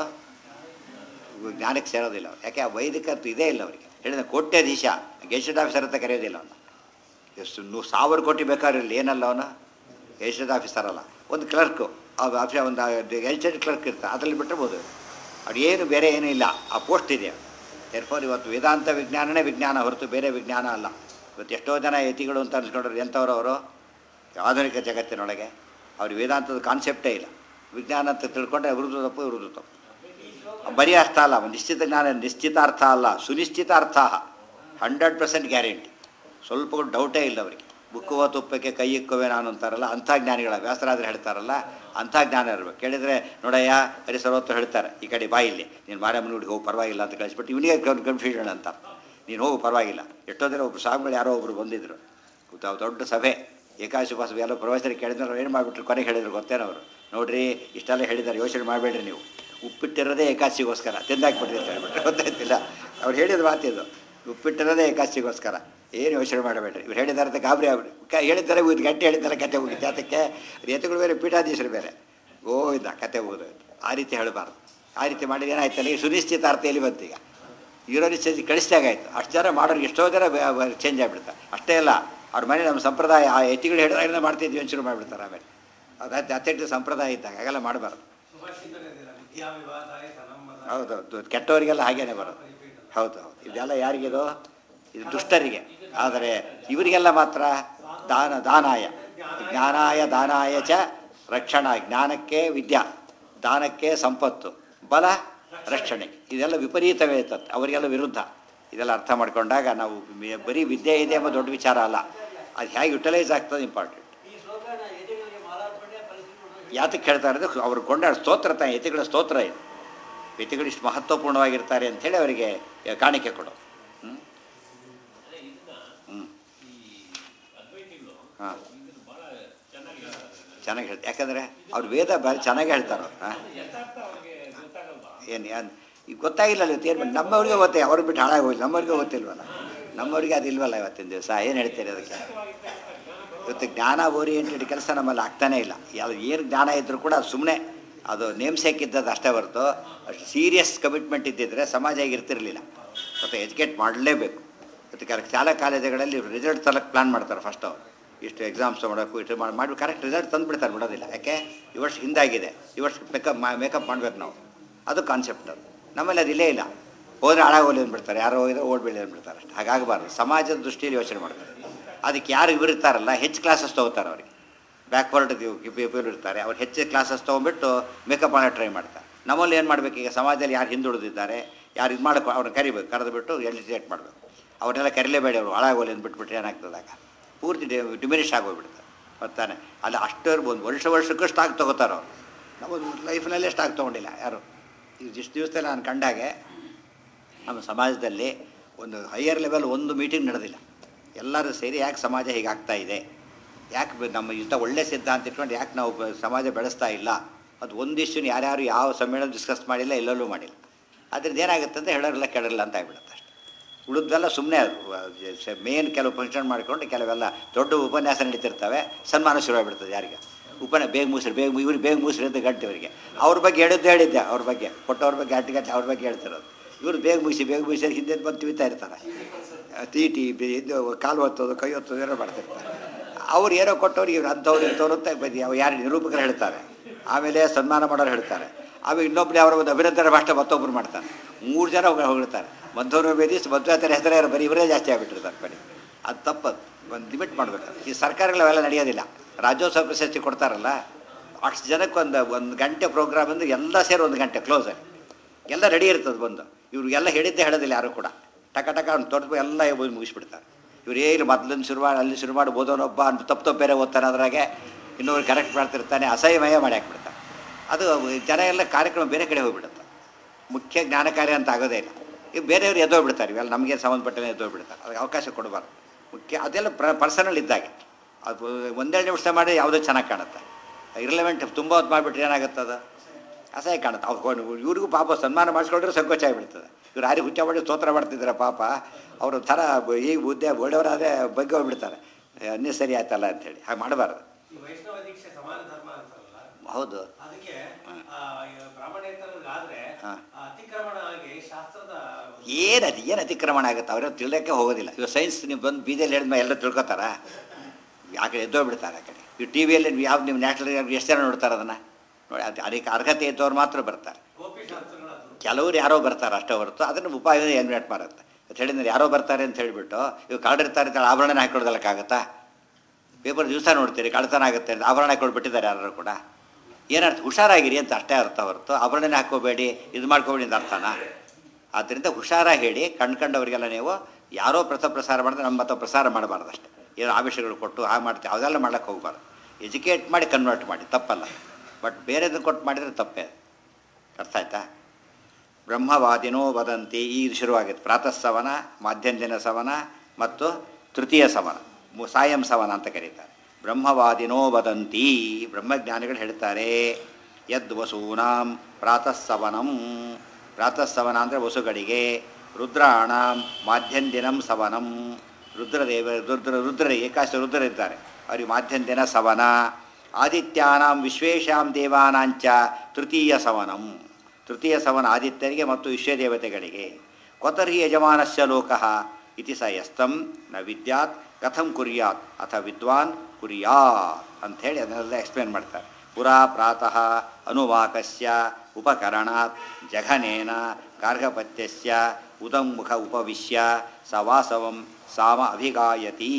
ಜ್ಞಾನಕ್ಕೆ ಸೇರೋದಿಲ್ಲ ಅವ್ರು ಯಾಕೆ ಆ ವೈದಿಕತ್ವ ಇದೇ ಇಲ್ಲ ಅವರಿಗೆ ಹೇಳಿದ ಕೋಟ್ಯಾಧೀಶ ಗೆಜೆಟ್ ಆಫೀಸರ್ ಅಂತ ಕರೆಯೋದಿಲ್ಲ ಅವನು ಎಷ್ಟು ನೂ ಸಾವಿರ ಕೋಟಿ ಬೇಕಾದ್ರೆ ಇರಲಿ ಏನಲ್ಲ ಅವನು ಗೆಜೆಟ್ ಆಫೀಸರ್ ಅಲ್ಲ ಒಂದು ಕ್ಲರ್ಕು ಆ ಆಫೀಸ್ ಒಂದು ಗೆಜೆಟ್ ಕ್ಲರ್ಕ್ ಇರ್ತಾರೆ ಅದರಲ್ಲಿ ಬಿಟ್ಟಿರ್ಬೋದು ಅವ್ರು ಏನು ಬೇರೆ ಏನೂ ಇಲ್ಲ ಆ ಪೋಸ್ಟ್ ಇದೆ ಎರ್ಫೋರ್ ಇವತ್ತು ವೇದಾಂತ ವಿಜ್ಞಾನನೇ ವಿಜ್ಞಾನ ಹೊರತು ಬೇರೆ ವಿಜ್ಞಾನ ಅಲ್ಲ ಇವತ್ತು ಎಷ್ಟೋ ಜನ ಯತಿಗಳು ಅಂತ ಅನ್ಸ್ಕೊಂಡ್ರು ಎಂಥವ್ರು ಅವರು ಆಧುನಿಕ ಜಗತ್ತಿನೊಳಗೆ ಅವ್ರು ವೇದಾಂತದ ಕಾನ್ಸೆಪ್ಟೇ ಇಲ್ಲ ವಿಜ್ಞಾನ ಅಂತ ತಿಳ್ಕೊಂಡ್ರೆ ಇವ್ರದ್ದು ತಪ್ಪು ಇವ್ರದ್ದು ತಪ್ಪು ಬರೀ ಅರ್ಥ ಅಲ್ಲ ಒಂದು ನಿಶ್ಚಿತ ಜ್ಞಾನ ನಿಶ್ಚಿತ ಅರ್ಥ ಅಲ್ಲ ಸುನಿಶ್ಚಿತ ಅರ್ಥ ಹಂಡ್ರೆಡ್ ಪರ್ಸೆಂಟ್ ಗ್ಯಾರಂಟಿ ಸ್ವಲ್ಪ ಕೂಡ ಡೌಟೇ ಇಲ್ಲ ಅವರಿಗೆ ಬುಕ್ಕುವ ತುಪ್ಪಕ್ಕೆ ಕೈ ಇಕ್ಕುವೆ ನಾನು ಅಂತಾರಲ್ಲ ಅಂಥ ಜ್ಞಾನಿಗಳ ವ್ಯಾಸರಾದ್ರೆ ಹೇಳ್ತಾರಲ್ಲ ಅಂಥ ಜ್ಞಾನ ಇರಬೇಕು ಕೇಳಿದರೆ ನೋಡಯ್ಯ ಹರಿ ಸರ್ವತ್ತು ಹೇಳ್ತಾರೆ ಈ ಕಡೆ ಬಾ ಇಲ್ಲಿ ನೀನು ಮಾರಮ್ಮನ ಹುಡುಗಿ ಹೋಗಿ ಪರವಾಗಿಲ್ಲ ಅಂತ ಕಳಿಸ್ಬಿಟ್ಟು ಇವನಿಗೆ ಕನ್ಫ್ಯೂಷನ್ ಅಂತ ನೀನು ಹೋಗು ಪರವಾಗಿಲ್ಲ ಎಷ್ಟೋ ದಿನ ಒಬ್ಬರು ಸ್ವಾಮಿಗಳು ಯಾರೋ ಒಬ್ಬರು ಬಂದಿದ್ದರು ಗೊತ್ತಾ ದೊಡ್ಡ ಸಭೆ ಏಕಾದಶಿ ಉಪವಾಸ ಎಲ್ಲ ಪ್ರವಚನ ಕೇಳಿದ್ರೆ ಏನು ಮಾಡಿಬಿಟ್ರು ಕೊನೆಗೆ ಹೇಳಿದ್ರು ಗೊತ್ತೇನೋ ಅವರು ನೋಡ್ರಿ ಇಷ್ಟೆಲ್ಲ ಹೇಳಿದ್ದಾರೆ ಯೋಚನೆ ಮಾಡಬೇಡ್ರಿ ನೀವು ಉಪ್ಪಿಟ್ಟಿರೋದೇ ಏಕಾದಶಿಗೋಸ್ಕರ ತಿಂದಾಕ್ಬಿಟ್ರಿ ಅಂತ ಹೇಳ್ಬಿಟ್ರೆ ಗೊತ್ತಾಯ್ತಿಲ್ಲ ಅವ್ರು ಹೇಳಿದ ಮಾತಿದು ಉಪ್ಪಿಟ್ಟಿರೋದೇ ಏಕಾದಶಿಗೋಸ್ಕರ ಏನು ಯೋಚನೆ ಮಾಡಬೇಡ್ರಿ ಇವ್ರು ಹೇಳಿದ್ದಾರೆ ಅಂತ ಗಾಬರಿ ಆಗ್ಬಿಡಿ ಕ ಹೇಳಿದ್ದಾರೆ ಇದು ಗಂಟೆ ಹೇಳಿದ್ದಾರೆ ಕತೆ ಹೋಗಿತ್ತು ಅದಕ್ಕೆ ರೇತುಗಳು ಬೇರೆ ಪೀಠಾಧೀಶರು ಬೇರೆ ಗೋವಿಂದ ಕತೆ ಹೋಗೋದು ಆ ರೀತಿ ಹೇಳಬಾರ್ದು ಆ ರೀತಿ ಮಾಡಿದ್ರೆ ಏನಾಯ್ತಲ್ಲ ಈ ಸುನಿಶ್ಚಿತ ಅರ್ಥ ಎಲ್ಲಿ ಬಂತು ಈಗ ಇರೋ ನಿಶ್ಚಿತ ಕಳಿಸ್ದಾಗಾಯ್ತು ಅಷ್ಟು ಜನ ಮಾಡೋರಿಗೆ ಎಷ್ಟೋ ಜನ ಚೇಂಜ್ ಆಗಿಬಿಡ್ತಾರೆ ಅಷ್ಟೇ ಅಲ್ಲ ಅವ್ರ ಮನೆ ನಮ್ಮ ಸಂಪ್ರದಾಯ ಆ ಎತ್ತಿಗಳು ಹೇಳಿದಾಗ ಮಾಡ್ತಿದ್ವಿ ಅಂತ ಶುರು ಮಾಡಿಬಿಡ್ತಾರೆ ಆಮೇಲೆ ಅದು ಅತ್ಯಂತ ಸಂಪ್ರದಾಯ ಇದ್ದಾಗ ಹಾಗೆಲ್ಲ ಮಾಡಬಾರ್ದು ಸುಭಾಷಿತನೇ ಇದೆಯಲ್ಲ, ವಿದ್ಯಾ ವಿವಾದಾಯ ಧನಮ್ಮದ ಹೌದೌದು ಕೆಟ್ಟವರಿಗೆಲ್ಲ ಹಾಗೇನೆ ಬರೋದು ಹೌದು ಹೌದು ಇದೆಲ್ಲ ಯಾರಿಗಿದು ಇದು ದುಷ್ಟರಿಗೆ ಆದರೆ ಇವರಿಗೆಲ್ಲ ಮಾತ್ರ ದಾನ ದಾನಾಯ ಜ್ಞಾನಾಯ ದಾನಾಯ ಚ ರಕ್ಷಣಾ ಜ್ಞಾನಕ್ಕೆ ವಿದ್ಯಾ ದಾನಕ್ಕೆ ಸಂಪತ್ತು ಬಲ ರಕ್ಷಣೆ ಇದೆಲ್ಲ ವಿಪರೀತವೇ ತತ್ ಅವರಿಗೆಲ್ಲ ವಿರುದ್ಧ ಇದೆಲ್ಲ ಅರ್ಥ ಮಾಡ್ಕೊಂಡಾಗ ನಾವು ಮೆ- ಬರೀ ವಿದ್ಯೆ ಇದೆ ಎಂಬ ದೊಡ್ಡ ವಿಚಾರ ಅಲ್ಲ ಅದು ಹೇಗೆ ಯುಟಿಲೈಸ್ ಆಗ್ತದೆ ಇಂಪಾರ್ಟೆಂಟ್ ಯಾತಕ್ಕೆ ಹೇಳ್ತಾ ಇರೋದು ಅವ್ರು ಕೊಂಡಾಡ ಸ್ತೋತ್ರ ತ ಯತಿಗಳ ಸ್ತೋತ್ರ ಇದು ಯತಿಗಳು ಇಷ್ಟು ಮಹತ್ವಪೂರ್ಣವಾಗಿರ್ತಾರೆ ಅಂಥೇಳಿ ಅವರಿಗೆ ಕಾಣಿಕೆ ಕೊಡು ಹ್ಞೂ ಹ್ಞೂ ಹಾಂ ಚೆನ್ನಾಗಿ ಹೇಳ್ತಾರೆ ಯಾಕಂದರೆ ಅವ್ರು ವೇದ ಭಾರಿ ಚೆನ್ನಾಗಿ ಹೇಳ್ತಾರೆ ಹಾಂ ಏನು ಏನು ಈಗ ಗೊತ್ತಾಗಿಲ್ಲ ಇವತ್ತು ಏನು ನಮ್ಮವ್ರಿಗೆ ಗೊತ್ತೇ ಅವ್ರು ಬಿಟ್ಟು ಹಾಳಾಗಿ ಹೋಗಿ ನಮ್ಮವ್ರಿಗೆ ಗೊತ್ತಿಲ್ವಲ್ಲ ನಮ್ಮವ್ರಿಗೆ ಅದು ಇಲ್ವಲ್ಲ ಇವತ್ತಿನ ದಿವಸ ಏನು ಹೇಳ್ತೀರಿ ಅದಕ್ಕೆ ಇವತ್ತು ಜ್ಞಾನ ಓರಿಯೆಂಟೆಡ್ ಕೆಲಸ ನಮ್ಮಲ್ಲಿ ಆಗ್ತಾನೇ ಇಲ್ಲ ಯಾವ ಏನು ಜ್ಞಾನ ಇದ್ದರೂ ಕೂಡ ಅದು ಸುಮ್ಮನೆ ಅದು ನೇಮ್ ಸೇಕ್ ಇದ್ದದ್ದು ಅಷ್ಟೇ ಹೊರತು ಅಷ್ಟು ಸೀರಿಯಸ್ ಕಮಿಟ್ಮೆಂಟ್ ಇದ್ದಿದ್ರೆ ಸಮಾಜ ಈಗ ಇರ್ತಿರಲಿಲ್ಲ ಮತ್ತು ಎಜುಕೇಟ್ ಮಾಡಲೇಬೇಕು ಮತ್ತು ಕರೆಕ್ಟ್ ಶಾಲಾ ಕಾಲೇಜುಗಳಲ್ಲಿ ರಿಸಲ್ಟ್ ತರಕ್ಕೆ ಪ್ಲಾನ್ ಮಾಡ್ತಾರೆ ಫಸ್ಟ್ ಅವರು ಇಷ್ಟು ಎಕ್ಸಾಮ್ಸ್ ತೊಗೊಳಕು ಇಷ್ಟು ಮಾಡಿ ಮಾಡಿ ಕರೆಕ್ಟ್ ರಿಸಲ್ಟ್ ತಂದುಬಿಡ್ತಾರೆ ಬಿಡೋದಿಲ್ಲ ಯಾಕೆ ಈ ವರ್ಷ ಹಿಂದಾಗಿದೆ ಈ ವರ್ಷ ಮೇಕಪ್ ಮೇಕಪ್ ಮಾಡ್ಬೇಕು ನಾವು ಅದು ಕಾನ್ಸೆಪ್ಟ್ ಅದು ನಮ್ಮಲ್ಲಿ ಅದು ಇಲ್ಲೇ ಇಲ್ಲ ಹೋದ್ರೆ ಹಾಳಾಗೋಲಿ ಅಂದ್ಬಿಡ್ತಾರೆ ಯಾರೋ ಹೋಗಿದ್ರೆ ಓಡ್ಬೇಡಿ ಅಂದ್ಬಿಡ್ತಾರೆ ಅಷ್ಟೇ ಹಾಗಾಗಬಾರ್ದು ಸಮಾಜದ ದೃಷ್ಟಿಯಲ್ಲಿ ಯೋಚನೆ ಮಾಡ್ತಾರೆ ಅದಕ್ಕೆ ಯಾರು ಇವರು ಇರ್ತಾರಲ್ಲ ಹೆಚ್ಚು ಕ್ಲಾಸಸ್ ತೊಗೋತಾರೆ ಅವ್ರಿಗೆ ಬ್ಯಾಕ್ವರ್ಡ್ ಪೀಪಲ್ ಇರ್ತಾರೆ ಅವ್ರು ಹೆಚ್ಚು ಕ್ಲಾಸಸ್ ತೊಗೊಂಡ್ಬಿಟ್ಟು ಮೇಕಪ್ ಮಾಡೋ ಟ್ರೈ ಮಾಡ್ತಾರೆ ನಮ್ಮಲ್ಲಿ ಏನು ಮಾಡಬೇಕು ಈಗ ಸಮಾಜದಲ್ಲಿ ಯಾರು ಹಿಂದುಳಿದಿದ್ದಾರೆ ಯಾರು ಇದು ಮಾಡಬೇಕು ಅವ್ರನ್ನ ಕರಿಬೇಕು ಕರೆದುಬಿಟ್ಟು ಎಲಿಸಿಯೇಟ್ ಮಾಡಬೇಕು ಅವ್ರನ್ನೆಲ್ಲ ಕರಿಲೇಬೇಡಿ ಅವರು ಹಾಳಾಗೋಲಿ ಅಂದ್ಬಿಟ್ಬಿಟ್ರೆ ಏನಾಗ್ತದಾಗ ಪೂರ್ತಿ ಡಿಮಿನಿಷ್ ಆಗೋಗ್ಬಿಡ್ತಾರೆ ಗೊತ್ತಾನೆ ಅಲ್ಲಿ ಅಷ್ಟು ಒಂದು ವರ್ಷ ವರ್ಷಕ್ಕೂ ಸ್ಟಾಕ್ ತೊಗೋತಾರೆ ಅವರು ನಾವು ಲೈಫ್ನಲ್ಲೇ ಸ್ಟಾಕ್ ತೊಗೊಂಡಿಲ್ಲ ಯಾರು ಈಗ ಇಷ್ಟು ದಿವಸದಲ್ಲಿ ನಾನು ಕಂಡಾಗೆ ನಮ್ಮ ಸಮಾಜದಲ್ಲಿ ಒಂದು ಹೈಯರ್ ಲೆವೆಲ್ ಒಂದು ಮೀಟಿಂಗ್ ನಡೆದಿಲ್ಲ ಎಲ್ಲರೂ ಸೇರಿ ಯಾಕೆ ಸಮಾಜ ಹೀಗಾಗ್ತಾ ಇದೆ ಯಾಕೆ ಬ- ನಮ್ಮ ಇಂಥ ಒಳ್ಳೆ ಸಿದ್ಧಾಂತ ಇಟ್ಕೊಂಡು ಯಾಕೆ ನಾವು ಬ- ಸಮಾಜ ಬೆಳೆಸ್ತಾ ಇಲ್ಲ ಅದು ಒಂದಿಷ್ಟು ಯಾರ್ಯಾರು ಯಾವ ಸಮ್ಮೇಳನ ಡಿಸ್ಕಸ್ ಮಾಡಿಲ್ಲ ಎಲ್ಲಲ್ಲೂ ಮಾಡಿಲ್ಲ ಅದ್ರದ್ದು ಏನಾಗುತ್ತೆ ಅಂತ ಹೇಳೋರಿಲ್ಲ ಕೇಳೋರಿಲ್ಲ ಅಂತ ಆಗ್ಬಿಡುತ್ತೆ ಅಷ್ಟೆ ಉಳಿದ್ವೆಲ್ಲ ಸುಮ್ಮನೆ ಮೇನ್ ಕೆಲವು ಫಂಕ್ಷನ್ ಮಾಡ್ಕೊಂಡು ಕೆಲವೆಲ್ಲ ದೊಡ್ಡ ಉಪನ್ಯಾಸ ನಡೀತಿರ್ತವೆ ಸನ್ಮಾನ ಶುರುವಾಗ್ಬಿಡ್ತದೆ ಯಾರಿಗೆ ಉಪನ್ಯ ಬೇಗ ಮುಗಿಸ್ರಿ ಬೇಗ ಮು- ಇವ್ರಿಗೆ ಬೇಗ ಮುಗಿಸ್ರಿ ಅಂತ ಗಂಟೆ ಇವರಿಗೆ ಅವ್ರ ಬಗ್ಗೆ ಹೇಳಿದ್ದು ಹೇಳಿದ್ದೆ ಅವ್ರ ಬಗ್ಗೆ ಕೊಟ್ಟವ್ರ ಬಗ್ಗೆ ಗಂಟೆ ಗಂಟೆ ಅವ್ರ ಬಗ್ಗೆ ಹೇಳ್ತಿರೋದು ಇವ್ರು ಬೇಗ ಮುಗಿಸಿ ಬೇಗ ಮುಗಿಸಿ ಹಿಂದೆ ಬಂದು ತಿವಿತಾ ಇರ್ತಾರೆ ತೀಟಿ ಬಿ- ಇದು ಕಾಲು ಹೊತ್ತೋದು ಕೈ ಹೊತ್ತೋದು ಏನೋ ಮಾಡ್ತಿರ್ತಾರೆ ಅವ್ರು ಏನೋ ಕೊಟ್ಟವ್ರು ಇವ್ರು ಅಂಥವ್ರು ಇಂಥವ್ರು ಅಂತ ಬದಿ ಅವು ಯಾರು ನಿರೂಪಕರು ಹೇಳ್ತಾರೆ ಆಮೇಲೆ ಸನ್ಮಾನ ಮಾಡೋರು ಹೇಳ್ತಾರೆ ಆಮೇಲೆ ಇನ್ನೊಬ್ಬರು ಅವರ ಒಂದು ಅಭಿನಂದನೆ ಭಾಷೆ ಮತ್ತೊಬ್ಬರು ಮಾಡ್ತಾರೆ ಮೂರು ಜನ ಹೋಗಿ ಹೊಗಳ್ತಾರೆ ಮಧ್ವರು ಬೇದಿ ಮದುವೆ ಹತ್ತಿರ ಹೆಸರೇ ಬರೀ ಇವರೇ ಜಾಸ್ತಿ ಆಗಿಬಿಟ್ಟಿರ್ತಾರೆ ಬರೀ ಅದು ತಪ್ಪದು ಒಂದು ಲಿಮಿಟ್ ಮಾಡಬೇಕು ಈ ಸರ್ಕಾರಗಳು ಅವೆಲ್ಲ ನಡೆಯೋದಿಲ್ಲ ರಾಜ್ಯೋತ್ಸವ ಪ್ರಶಸ್ತಿ ಕೊಡ್ತಾರಲ್ಲ ಅಷ್ಟು ಜನಕ್ಕೆ ಒಂದು ಒಂದು ಗಂಟೆ ಪ್ರೋಗ್ರಾಮ್ ಅಂದ್ರೆ ಎಲ್ಲ ಸೇರಿ ಒಂದು ಗಂಟೆ ಕ್ಲೋಸಲ್ಲಿ ಎಲ್ಲ ರೆಡಿ ಇರ್ತದೆ ಬಂದು ಇವ್ರಿಗೆಲ್ಲ ಹೇಳಿದ್ದೇ ಹೇಳೋದಿಲ್ಲ ಯಾರು ಕೂಡ ಟಕ ಟಕ ಅವ್ನು ತೊಡೆದು ಎಲ್ಲ ಬಂದು ಮುಗಿಸ್ಬಿಡ್ತಾರೆ ಇವ್ರು ಏನು ಮೊದಲನ್ನು ಶುರು ಮಾಡಿ ಅಲ್ಲಿ ಶುರು ಮಾಡಿ ಓದೋನೊಬ್ಬ ಅಂತ ತಪ್ಪು ತಪ್ಪು ಬೇರೆ ಓದ್ತಾನೆ ಅದ್ರಾಗೆ ಇನ್ನೊಬ್ರು ಕರೆಕ್ಟ್ ಮಾಡ್ತಿರ್ತಾನೆ ಅಸಹ್ಯಮಯ ಮಾಡಿ ಹಾಕ್ಬಿಡ್ತಾನೆ ಅದು ಜನ ಎಲ್ಲ ಕಾರ್ಯಕ್ರಮ ಬೇರೆ ಕಡೆ ಹೋಗ್ಬಿಡುತ್ತೆ ಮುಖ್ಯ ಜ್ಞಾನ ಕಾರ್ಯ ಅಂತ ಆಗೋದೇ ಇಲ್ಲ ಈಗ ಬೇರೆಯವ್ರು ಎದ್ದೋಗ್ಬಿಡ್ತಾರೆ ಇವೆಲ್ಲ ನಮಗೆ ಸಂಬಂಧಪಟ್ಟನೆ ಎದ್ದೋಗ್ಬಿಡ್ತಾರೆ ಅದಕ್ಕೆ ಅವಕಾಶ ಕೊಡಬಾರ್ದು ಮುಖ್ಯ ಅದೆಲ್ಲ ಪ್ರ ಪರ್ಸನಲ್ ಇದ್ದಾಗೆ ಅದು ಒಂದೆರಡು ನಿಮಿಷ ಮಾಡಿ ಯಾವುದೋ ಚೆನ್ನಾಗಿ ಕಾಣುತ್ತೆ ಇರ್ಲೆವೆಂಟ್ ತುಂಬ ಹೊತ್ತು ಮಾಡಿಬಿಟ್ರೆ ಏನಾಗುತ್ತೆ ಅದು ಅಸಹ್ಯ ಕಾಣುತ್ತೆ ಅವ್ರು ಇವ್ರಿಗೂ ಪಾಪ ಸನ್ಮಾನ ಮಾಡಿಸ್ಕೊಂಡ್ರೆ ಸಂಕೋಚ ಆಗಿಬಿಡ್ತದೆ ಇವ್ರು ಯಾರಿಗೆ ಹುಚ್ಚ ಮಾಡಿ ಸ್ತೋತ್ರ ಮಾಡ್ತಿದ್ದಾರೆ ಪಾಪ ಅವರು ಥರ ಈ ಹುದ್ದೆ ಒಳ್ಳೆಯವರಾದರೆ ಬಗ್ಗೆ ಹೋಗ್ಬಿಡ್ತಾರೆ ಅನ್ನೇ ಸರಿ ಆಯ್ತಲ್ಲ ಅಂಥೇಳಿ ಹಾಗೆ ಮಾಡಬಾರ್ದು ಈ ವೈಷ್ಣವ ದೀಕ್ಷೆ ಸಮಾನ ಧರ್ಮ ಅಂತಾರಲ್ಲ ಹೌದು ಅದಕ್ಕೆ ಆ, ಈ ಬ್ರಾಹ್ಮಣೇತರರಿಗಾದ್ರೆ ಹಾ. ಆ, ಅತಿಕ್ರಮಣ ಆಗಿ ಶಾಸ್ತ್ರದ ಏನು ಅದು ಏನು ಅತಿಕ್ರಮಣ ಆಗುತ್ತೆ ಅವರೇ ತಿಳ್ಯೋಕ್ಕೆ ಹೋಗೋದಿಲ್ಲ ಇವಾಗ ಸೈನ್ಸ್ ನೀವು ಬಂದು ಬೀದಿಯಲ್ಲಿ ಹೇಳಿದ್ಮೇಲೆ ಎಲ್ಲ ತಿಳ್ಕೊತಾರ ಆ ಕಡೆ ಎದ್ದೋಗ್ಬಿಡ್ತಾರೆ ಆ ಕಡೆ ಈ ಟಿ ವಿಯಲ್ಲಿ ಯಾವ ನೀವು ನ್ಯಾಷನಲ್ ಎಷ್ಟು ಜನ ನೋಡ್ತಾರೆ ಅದನ್ನು ನೋಡಿ ಅದು ಅದಕ್ಕೆ ಅರ್ಹತೆ ಇದ್ದವ್ರು ಮಾತ್ರ ಬರ್ತಾರೆ ಗೋಪಿ ಶಾಸ್ತ್ರಗಳದು ಕೆಲವ್ರು ಯಾರೋ ಬರ್ತಾರೆ ಅಷ್ಟೇ ಹೊರತು ಅದನ್ನು ಉಪಾಯ ಎನ್ವೇಟ್ ಮಾಡುತ್ತೆ ಅಂತ ಹೇಳಿದ್ರೆ ಯಾರೋ ಬರ್ತಾರೆ ಅಂತ ಹೇಳಿಬಿಟ್ಟು ಇವಾಗ ಕಳ್ಳಿರ್ತಾರೆ ಅಂತ ಹೇಳಿ ಆಭರಣ ಹಾಕೊಡ್ದಲ್ಲಕ್ಕಾಗತ್ತಾ ಪೇಪರ್ ದಿವಸ ನೋಡ್ತೀರಿ ಕಳ್ತನ ಆಗುತ್ತೆ ಅಂತ ಆಭರಣ ಹಾಕೊಳ್ಬಿಟ್ಟಿದ್ದಾರೆ ಯಾರು ಕೂಡ ಏನರ್ಥ ಹುಷಾರಾಗಿರಿ ಅಂತ ಅಷ್ಟೇ ಅರ್ಥ ಹೊರತು ಆಭರಣನೇ ಹಾಕೋಬೇಡಿ ಇದು ಮಾಡ್ಕೋಬೇಡಿ ಅಂತ ಅರ್ಥನಾ ಆದ್ದರಿಂದ ಹುಷಾರ ಹೇಳಿ ಕಂಡ್ಕಂಡವರಿಗೆಲ್ಲ ನೀವು ಯಾರೋ ಪ್ರಥ ಪ್ರಸಾರ ಮಾಡಿದ್ರೆ ನಮ್ಮ ಹತ್ರ ಪ್ರಸಾರ ಮಾಡಬಾರ್ದು ಅಷ್ಟೇ ಏನೋ ಆಮಿಷಗಳು ಕೊಟ್ಟು ಹಾಗೆ ಮಾಡ್ತೀವಿ ಅದೆಲ್ಲ ಮಾಡೋಕ್ಕೆ ಹೋಗ್ಬಾರ್ದು ಎಜುಕೇಟ್ ಮಾಡಿ ಕನ್ವರ್ಟ್ ಮಾಡಿ ತಪ್ಪಲ್ಲ ಬಟ್ ಬೇರೆದನ್ನು ಕೊಟ್ಟು ಮಾಡಿದರೆ ತಪ್ಪೇ ಅರ್ಥ ಆಯ್ತಾ ಬ್ರಹ್ಮವಾದಿನೋ ವದಂತಿ ಈಗ ಶುರುವಾಗಿದೆ ಪ್ರಾತಃ ಸವನ ಮಾಧ್ಯಂದಿನ ಸವನ ಮತ್ತು ತೃತೀಯ ಸವನ ಮು- ಸಾಯಂ ಸವನ ಅಂತ ಕರೀತಾರೆ ಬ್ರಹ್ಮವಾದಿನೋ ವದಂತಿ ಬ್ರಹ್ಮಜ್ಞಾನಿಗಳು ಹೇಳ್ತಾರೆ ಯದ್ ವಸೂನಾಂ ಪ್ರಾತಃ ಸವನಂ ಪ್ರಾತಃ ಸವನ ಅಂದರೆ ವಸುಗಳಿಗೆ ರುದ್ರಾಣಾಂ ಮಾಧ್ಯಂದಿನಂ ಸವನಂ ರುದ್ರದೇವ ರುದ್ರ ರುದ್ರ ಏಕಾಶ ರುದ್ರ ಇದ್ದಾರೆ ಅವರಿಗೆ ಮಾಧ್ಯಂದಿನ ಸವನ ಆದಿತ್ಯಾನಾಂ ವಿಶ್ವೇಶಾಂ ದೇವಾನಾಂಚ ತೃತೀಯ ಸವನಂ ತೃತೀಯ ಸವನ ಆದಿತ್ಯರಿಗೆ ಮತ್ತು ವಿಶ್ವದೇವತೆಗಳಿಗೆ ಕೊತರ್ಹಿ ಯಜಮಾನಸ್ಯ ಲೋಕಃ ಇತಿ ಸ ಯಸ್ತಂ ನ ವಿದ್ಯಾತ್ ಕಥಂ ಕುರ್ಯಾತ್ ಅಥ ವಿದ್ವಾನ್ ಕುರ್ಯಾತ್ ಅಂಥೇಳಿ ಅದನ್ನೆಲ್ಲ ಎಕ್ಸ್ಪ್ಲೇನ್ ಮಾಡ್ತಾರೆ ಪುರಾ ಪ್ರಾತಃ ಅನುವಾಕಸ್ಯ ಉಪಕರಣಾತ್ ಜಘನೇನ ಗಾರ್ಹಪತ್ಯಸ್ಯ ಉದಂಮುಖ ಉಪವಿಶ್ಯ ಸ ವಾಸವಂ ಸಾಮ ಅಭಿಗಾಯತಿ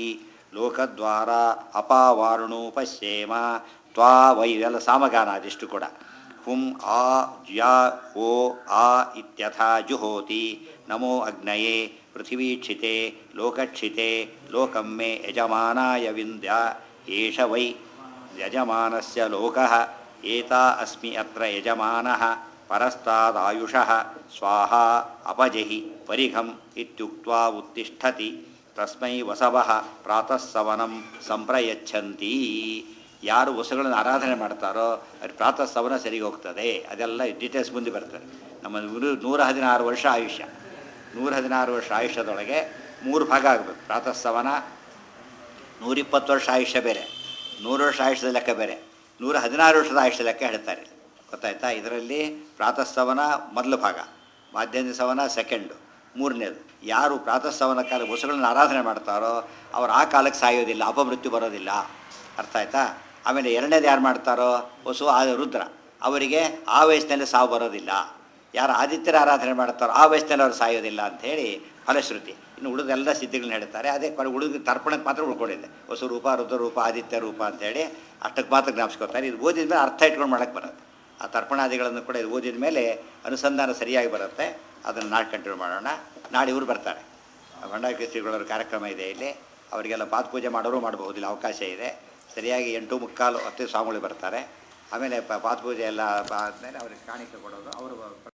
ಲೋಕದ್ವಾರ ಅಪಾವಾರುಣೋಪಶ್ಯೇಮ ತ್ವಾ ವೈ ಇವೆಲ್ಲ ಸಾಮಗಾನ ಅದಿಷ್ಟು ಕೂಡ ಹುಂ ಆ ಜ್ಯ ಓ ಆ ಇತ್ಯಥ ಜುಹೋತಿ ನಮೋ ಅಗ್ನಯೇ ಪೃಥಿವೀಕ್ಷಿತೆ ಲೋಕಕ್ಷಿತೆ ಲೋಕಂ ಮೇ ಯಜಮಾನಾಯ ವಿಂದ್ಯ ಏಷ ವೈ ಯಜಮಾನಸ್ಯ ಲೋಕಃ ಏತಾ ಅಸ್ಮಿ ಅತ್ರ ಯಜಮಾನಃ ಪರಸ್ತಾದಾಯುಷಃ ಸ್ವಾಹ ಅಪಜಹಿ ಪರಿಘಂ ಇತ್ಯುಕ್ತ್ವಾ ಉತ್ತಿಷ್ಠತಿ ತಸ್ಮೈ ವಸವಃ ಪ್ರಾತಃ ಸವನಂ ಸಂಪ್ರಯಚ್ಛಂತಿ ಯಾರು ವಸುಗಳನ್ನು ಆರಾಧನೆ ಮಾಡ್ತಾರೋ ಅವ್ರಿಗೆ ಪ್ರಾತಃ ಸವನ ಸರಿಗೆ ಹೋಗ್ತದೆ ಅದೆಲ್ಲ ಡೀಟೇಲ್ಸ್ ಮುಂದೆ ಬರ್ತದೆ ನಮ್ಮ ನೂರು ನೂರ ಹದಿನಾರು ವರ್ಷ ಆಯುಷ್ಯ ನೂರ ಹದಿನಾರು ವರ್ಷ ಆಯುಷ್ಯದೊಳಗೆ ಮೂರು ಭಾಗ ಆಗಬೇಕು ಪ್ರಾತಃ ಸವನ ನೂರಿಪ್ಪತ್ತು ವರ್ಷ ಆಯುಷ್ಯ ಬೇರೆ ನೂರು ವರ್ಷ ಆಯುಷ್ಯದ ಲೆಕ್ಕ ಬೇರೆ ನೂರ ಹದಿನಾರು ವರ್ಷದ ಆಯುಷ್ಯ ಲೆಕ್ಕ ಹೇಳ್ತಾರೆ ಗೊತ್ತಾಯ್ತಾ ಇದರಲ್ಲಿ ಪ್ರಾತಃ ಸವನ ಮೊದಲ ಭಾಗ ಮಾಧ್ಯಮ ಸವನ ಸೆಕೆಂಡು ಮೂರನೇದು ಯಾರು ಪ್ರಾತಃ ಸವನ ಕಾಲ ವಸುಗಳನ್ನು ಆರಾಧನೆ ಮಾಡ್ತಾರೋ ಅವ್ರು ಆ ಕಾಲಕ್ಕೆ ಸಾಯೋದಿಲ್ಲ ಅಪಮೃತ್ಯು ಬರೋದಿಲ್ಲ ಅರ್ಥ ಆಯ್ತಾ ಆಮೇಲೆ ಎರಡನೇದು ಯಾರು ಮಾಡ್ತಾರೋ ವಸು ಆ ರುದ್ರ ಅವರಿಗೆ ಆ ವಯಸ್ಸಿನಲ್ಲಿ ಸಾವು ಬರೋದಿಲ್ಲ ಯಾರು ಆದಿತ್ಯರ ಆರಾಧನೆ ಮಾಡ್ತಾರೋ ಆ ವಯಸ್ಸಿನಲ್ಲಿ ಅವ್ರು ಸಾಯೋದಿಲ್ಲ ಅಂಥೇಳಿ ಫಲಶ್ರುತಿ ಇನ್ನು ಉಳಿದೆಲ್ಲ ಸಿದ್ಧಿಗಳನ್ನ ಹೇಳ್ತಾರೆ ಅದೇ ಕೊನೆ ಉಳಿದ ತರ್ಪಣಕ್ಕೆ ಮಾತ್ರ ಉಳ್ಕೊಂಡಿದೆ ಹೊಸ ರೂಪ ರುದ್ರ ರೂಪ ಆದಿತ್ಯ ರೂಪ ಅಂತೇಳಿ ಅಷ್ಟಕ್ಕೆ ಮಾತ್ರ ಜ್ಞಾಪಿಸ್ಕೊತಾರೆ ಇದು ಓದಿದ ಮೇಲೆ ಅರ್ಥ ಇಟ್ಕೊಂಡು ಮಾಡಕ್ಕೆ ಬರುತ್ತೆ ಆ ತರ್ಪಣಾದಿಗಳನ್ನು ಕೂಡ ಇದು ಓದಿದ ಮೇಲೆ ಅನುಸಂಧಾನ ಸರಿಯಾಗಿ ಬರುತ್ತೆ ಅದನ್ನು ನಾಳೆ ಕಂಟಿನ್ಯೂ ಮಾಡೋಣ ನಾಳೆ ಇವರು ಬರ್ತಾರೆ ಭಂಡಾರ ಶ್ರೀಗಳವ್ರ ಕಾರ್ಯಕ್ರಮ ಇದೆ ಇಲ್ಲಿ ಅವರಿಗೆಲ್ಲ ಪಾದ ಪೂಜೆ ಮಾಡೋರು ಮಾಡಬಹುದಿಲ್ಲ ಅವಕಾಶ ಇದೆ ಸರಿಯಾಗಿ ಎಂಟು ಮುಕ್ಕಾಲು ಹತ್ತು ಸ್ವಾಮಿಗಳು ಬರ್ತಾರೆ ಆಮೇಲೆ ಪ- ಪಾದ ಪೂಜೆ ಎಲ್ಲ ಆದಮೇಲೆ ಅವ್ರಿಗೆ ಕಾಣಿಕೆ ಕೊಡೋದು ಅವರು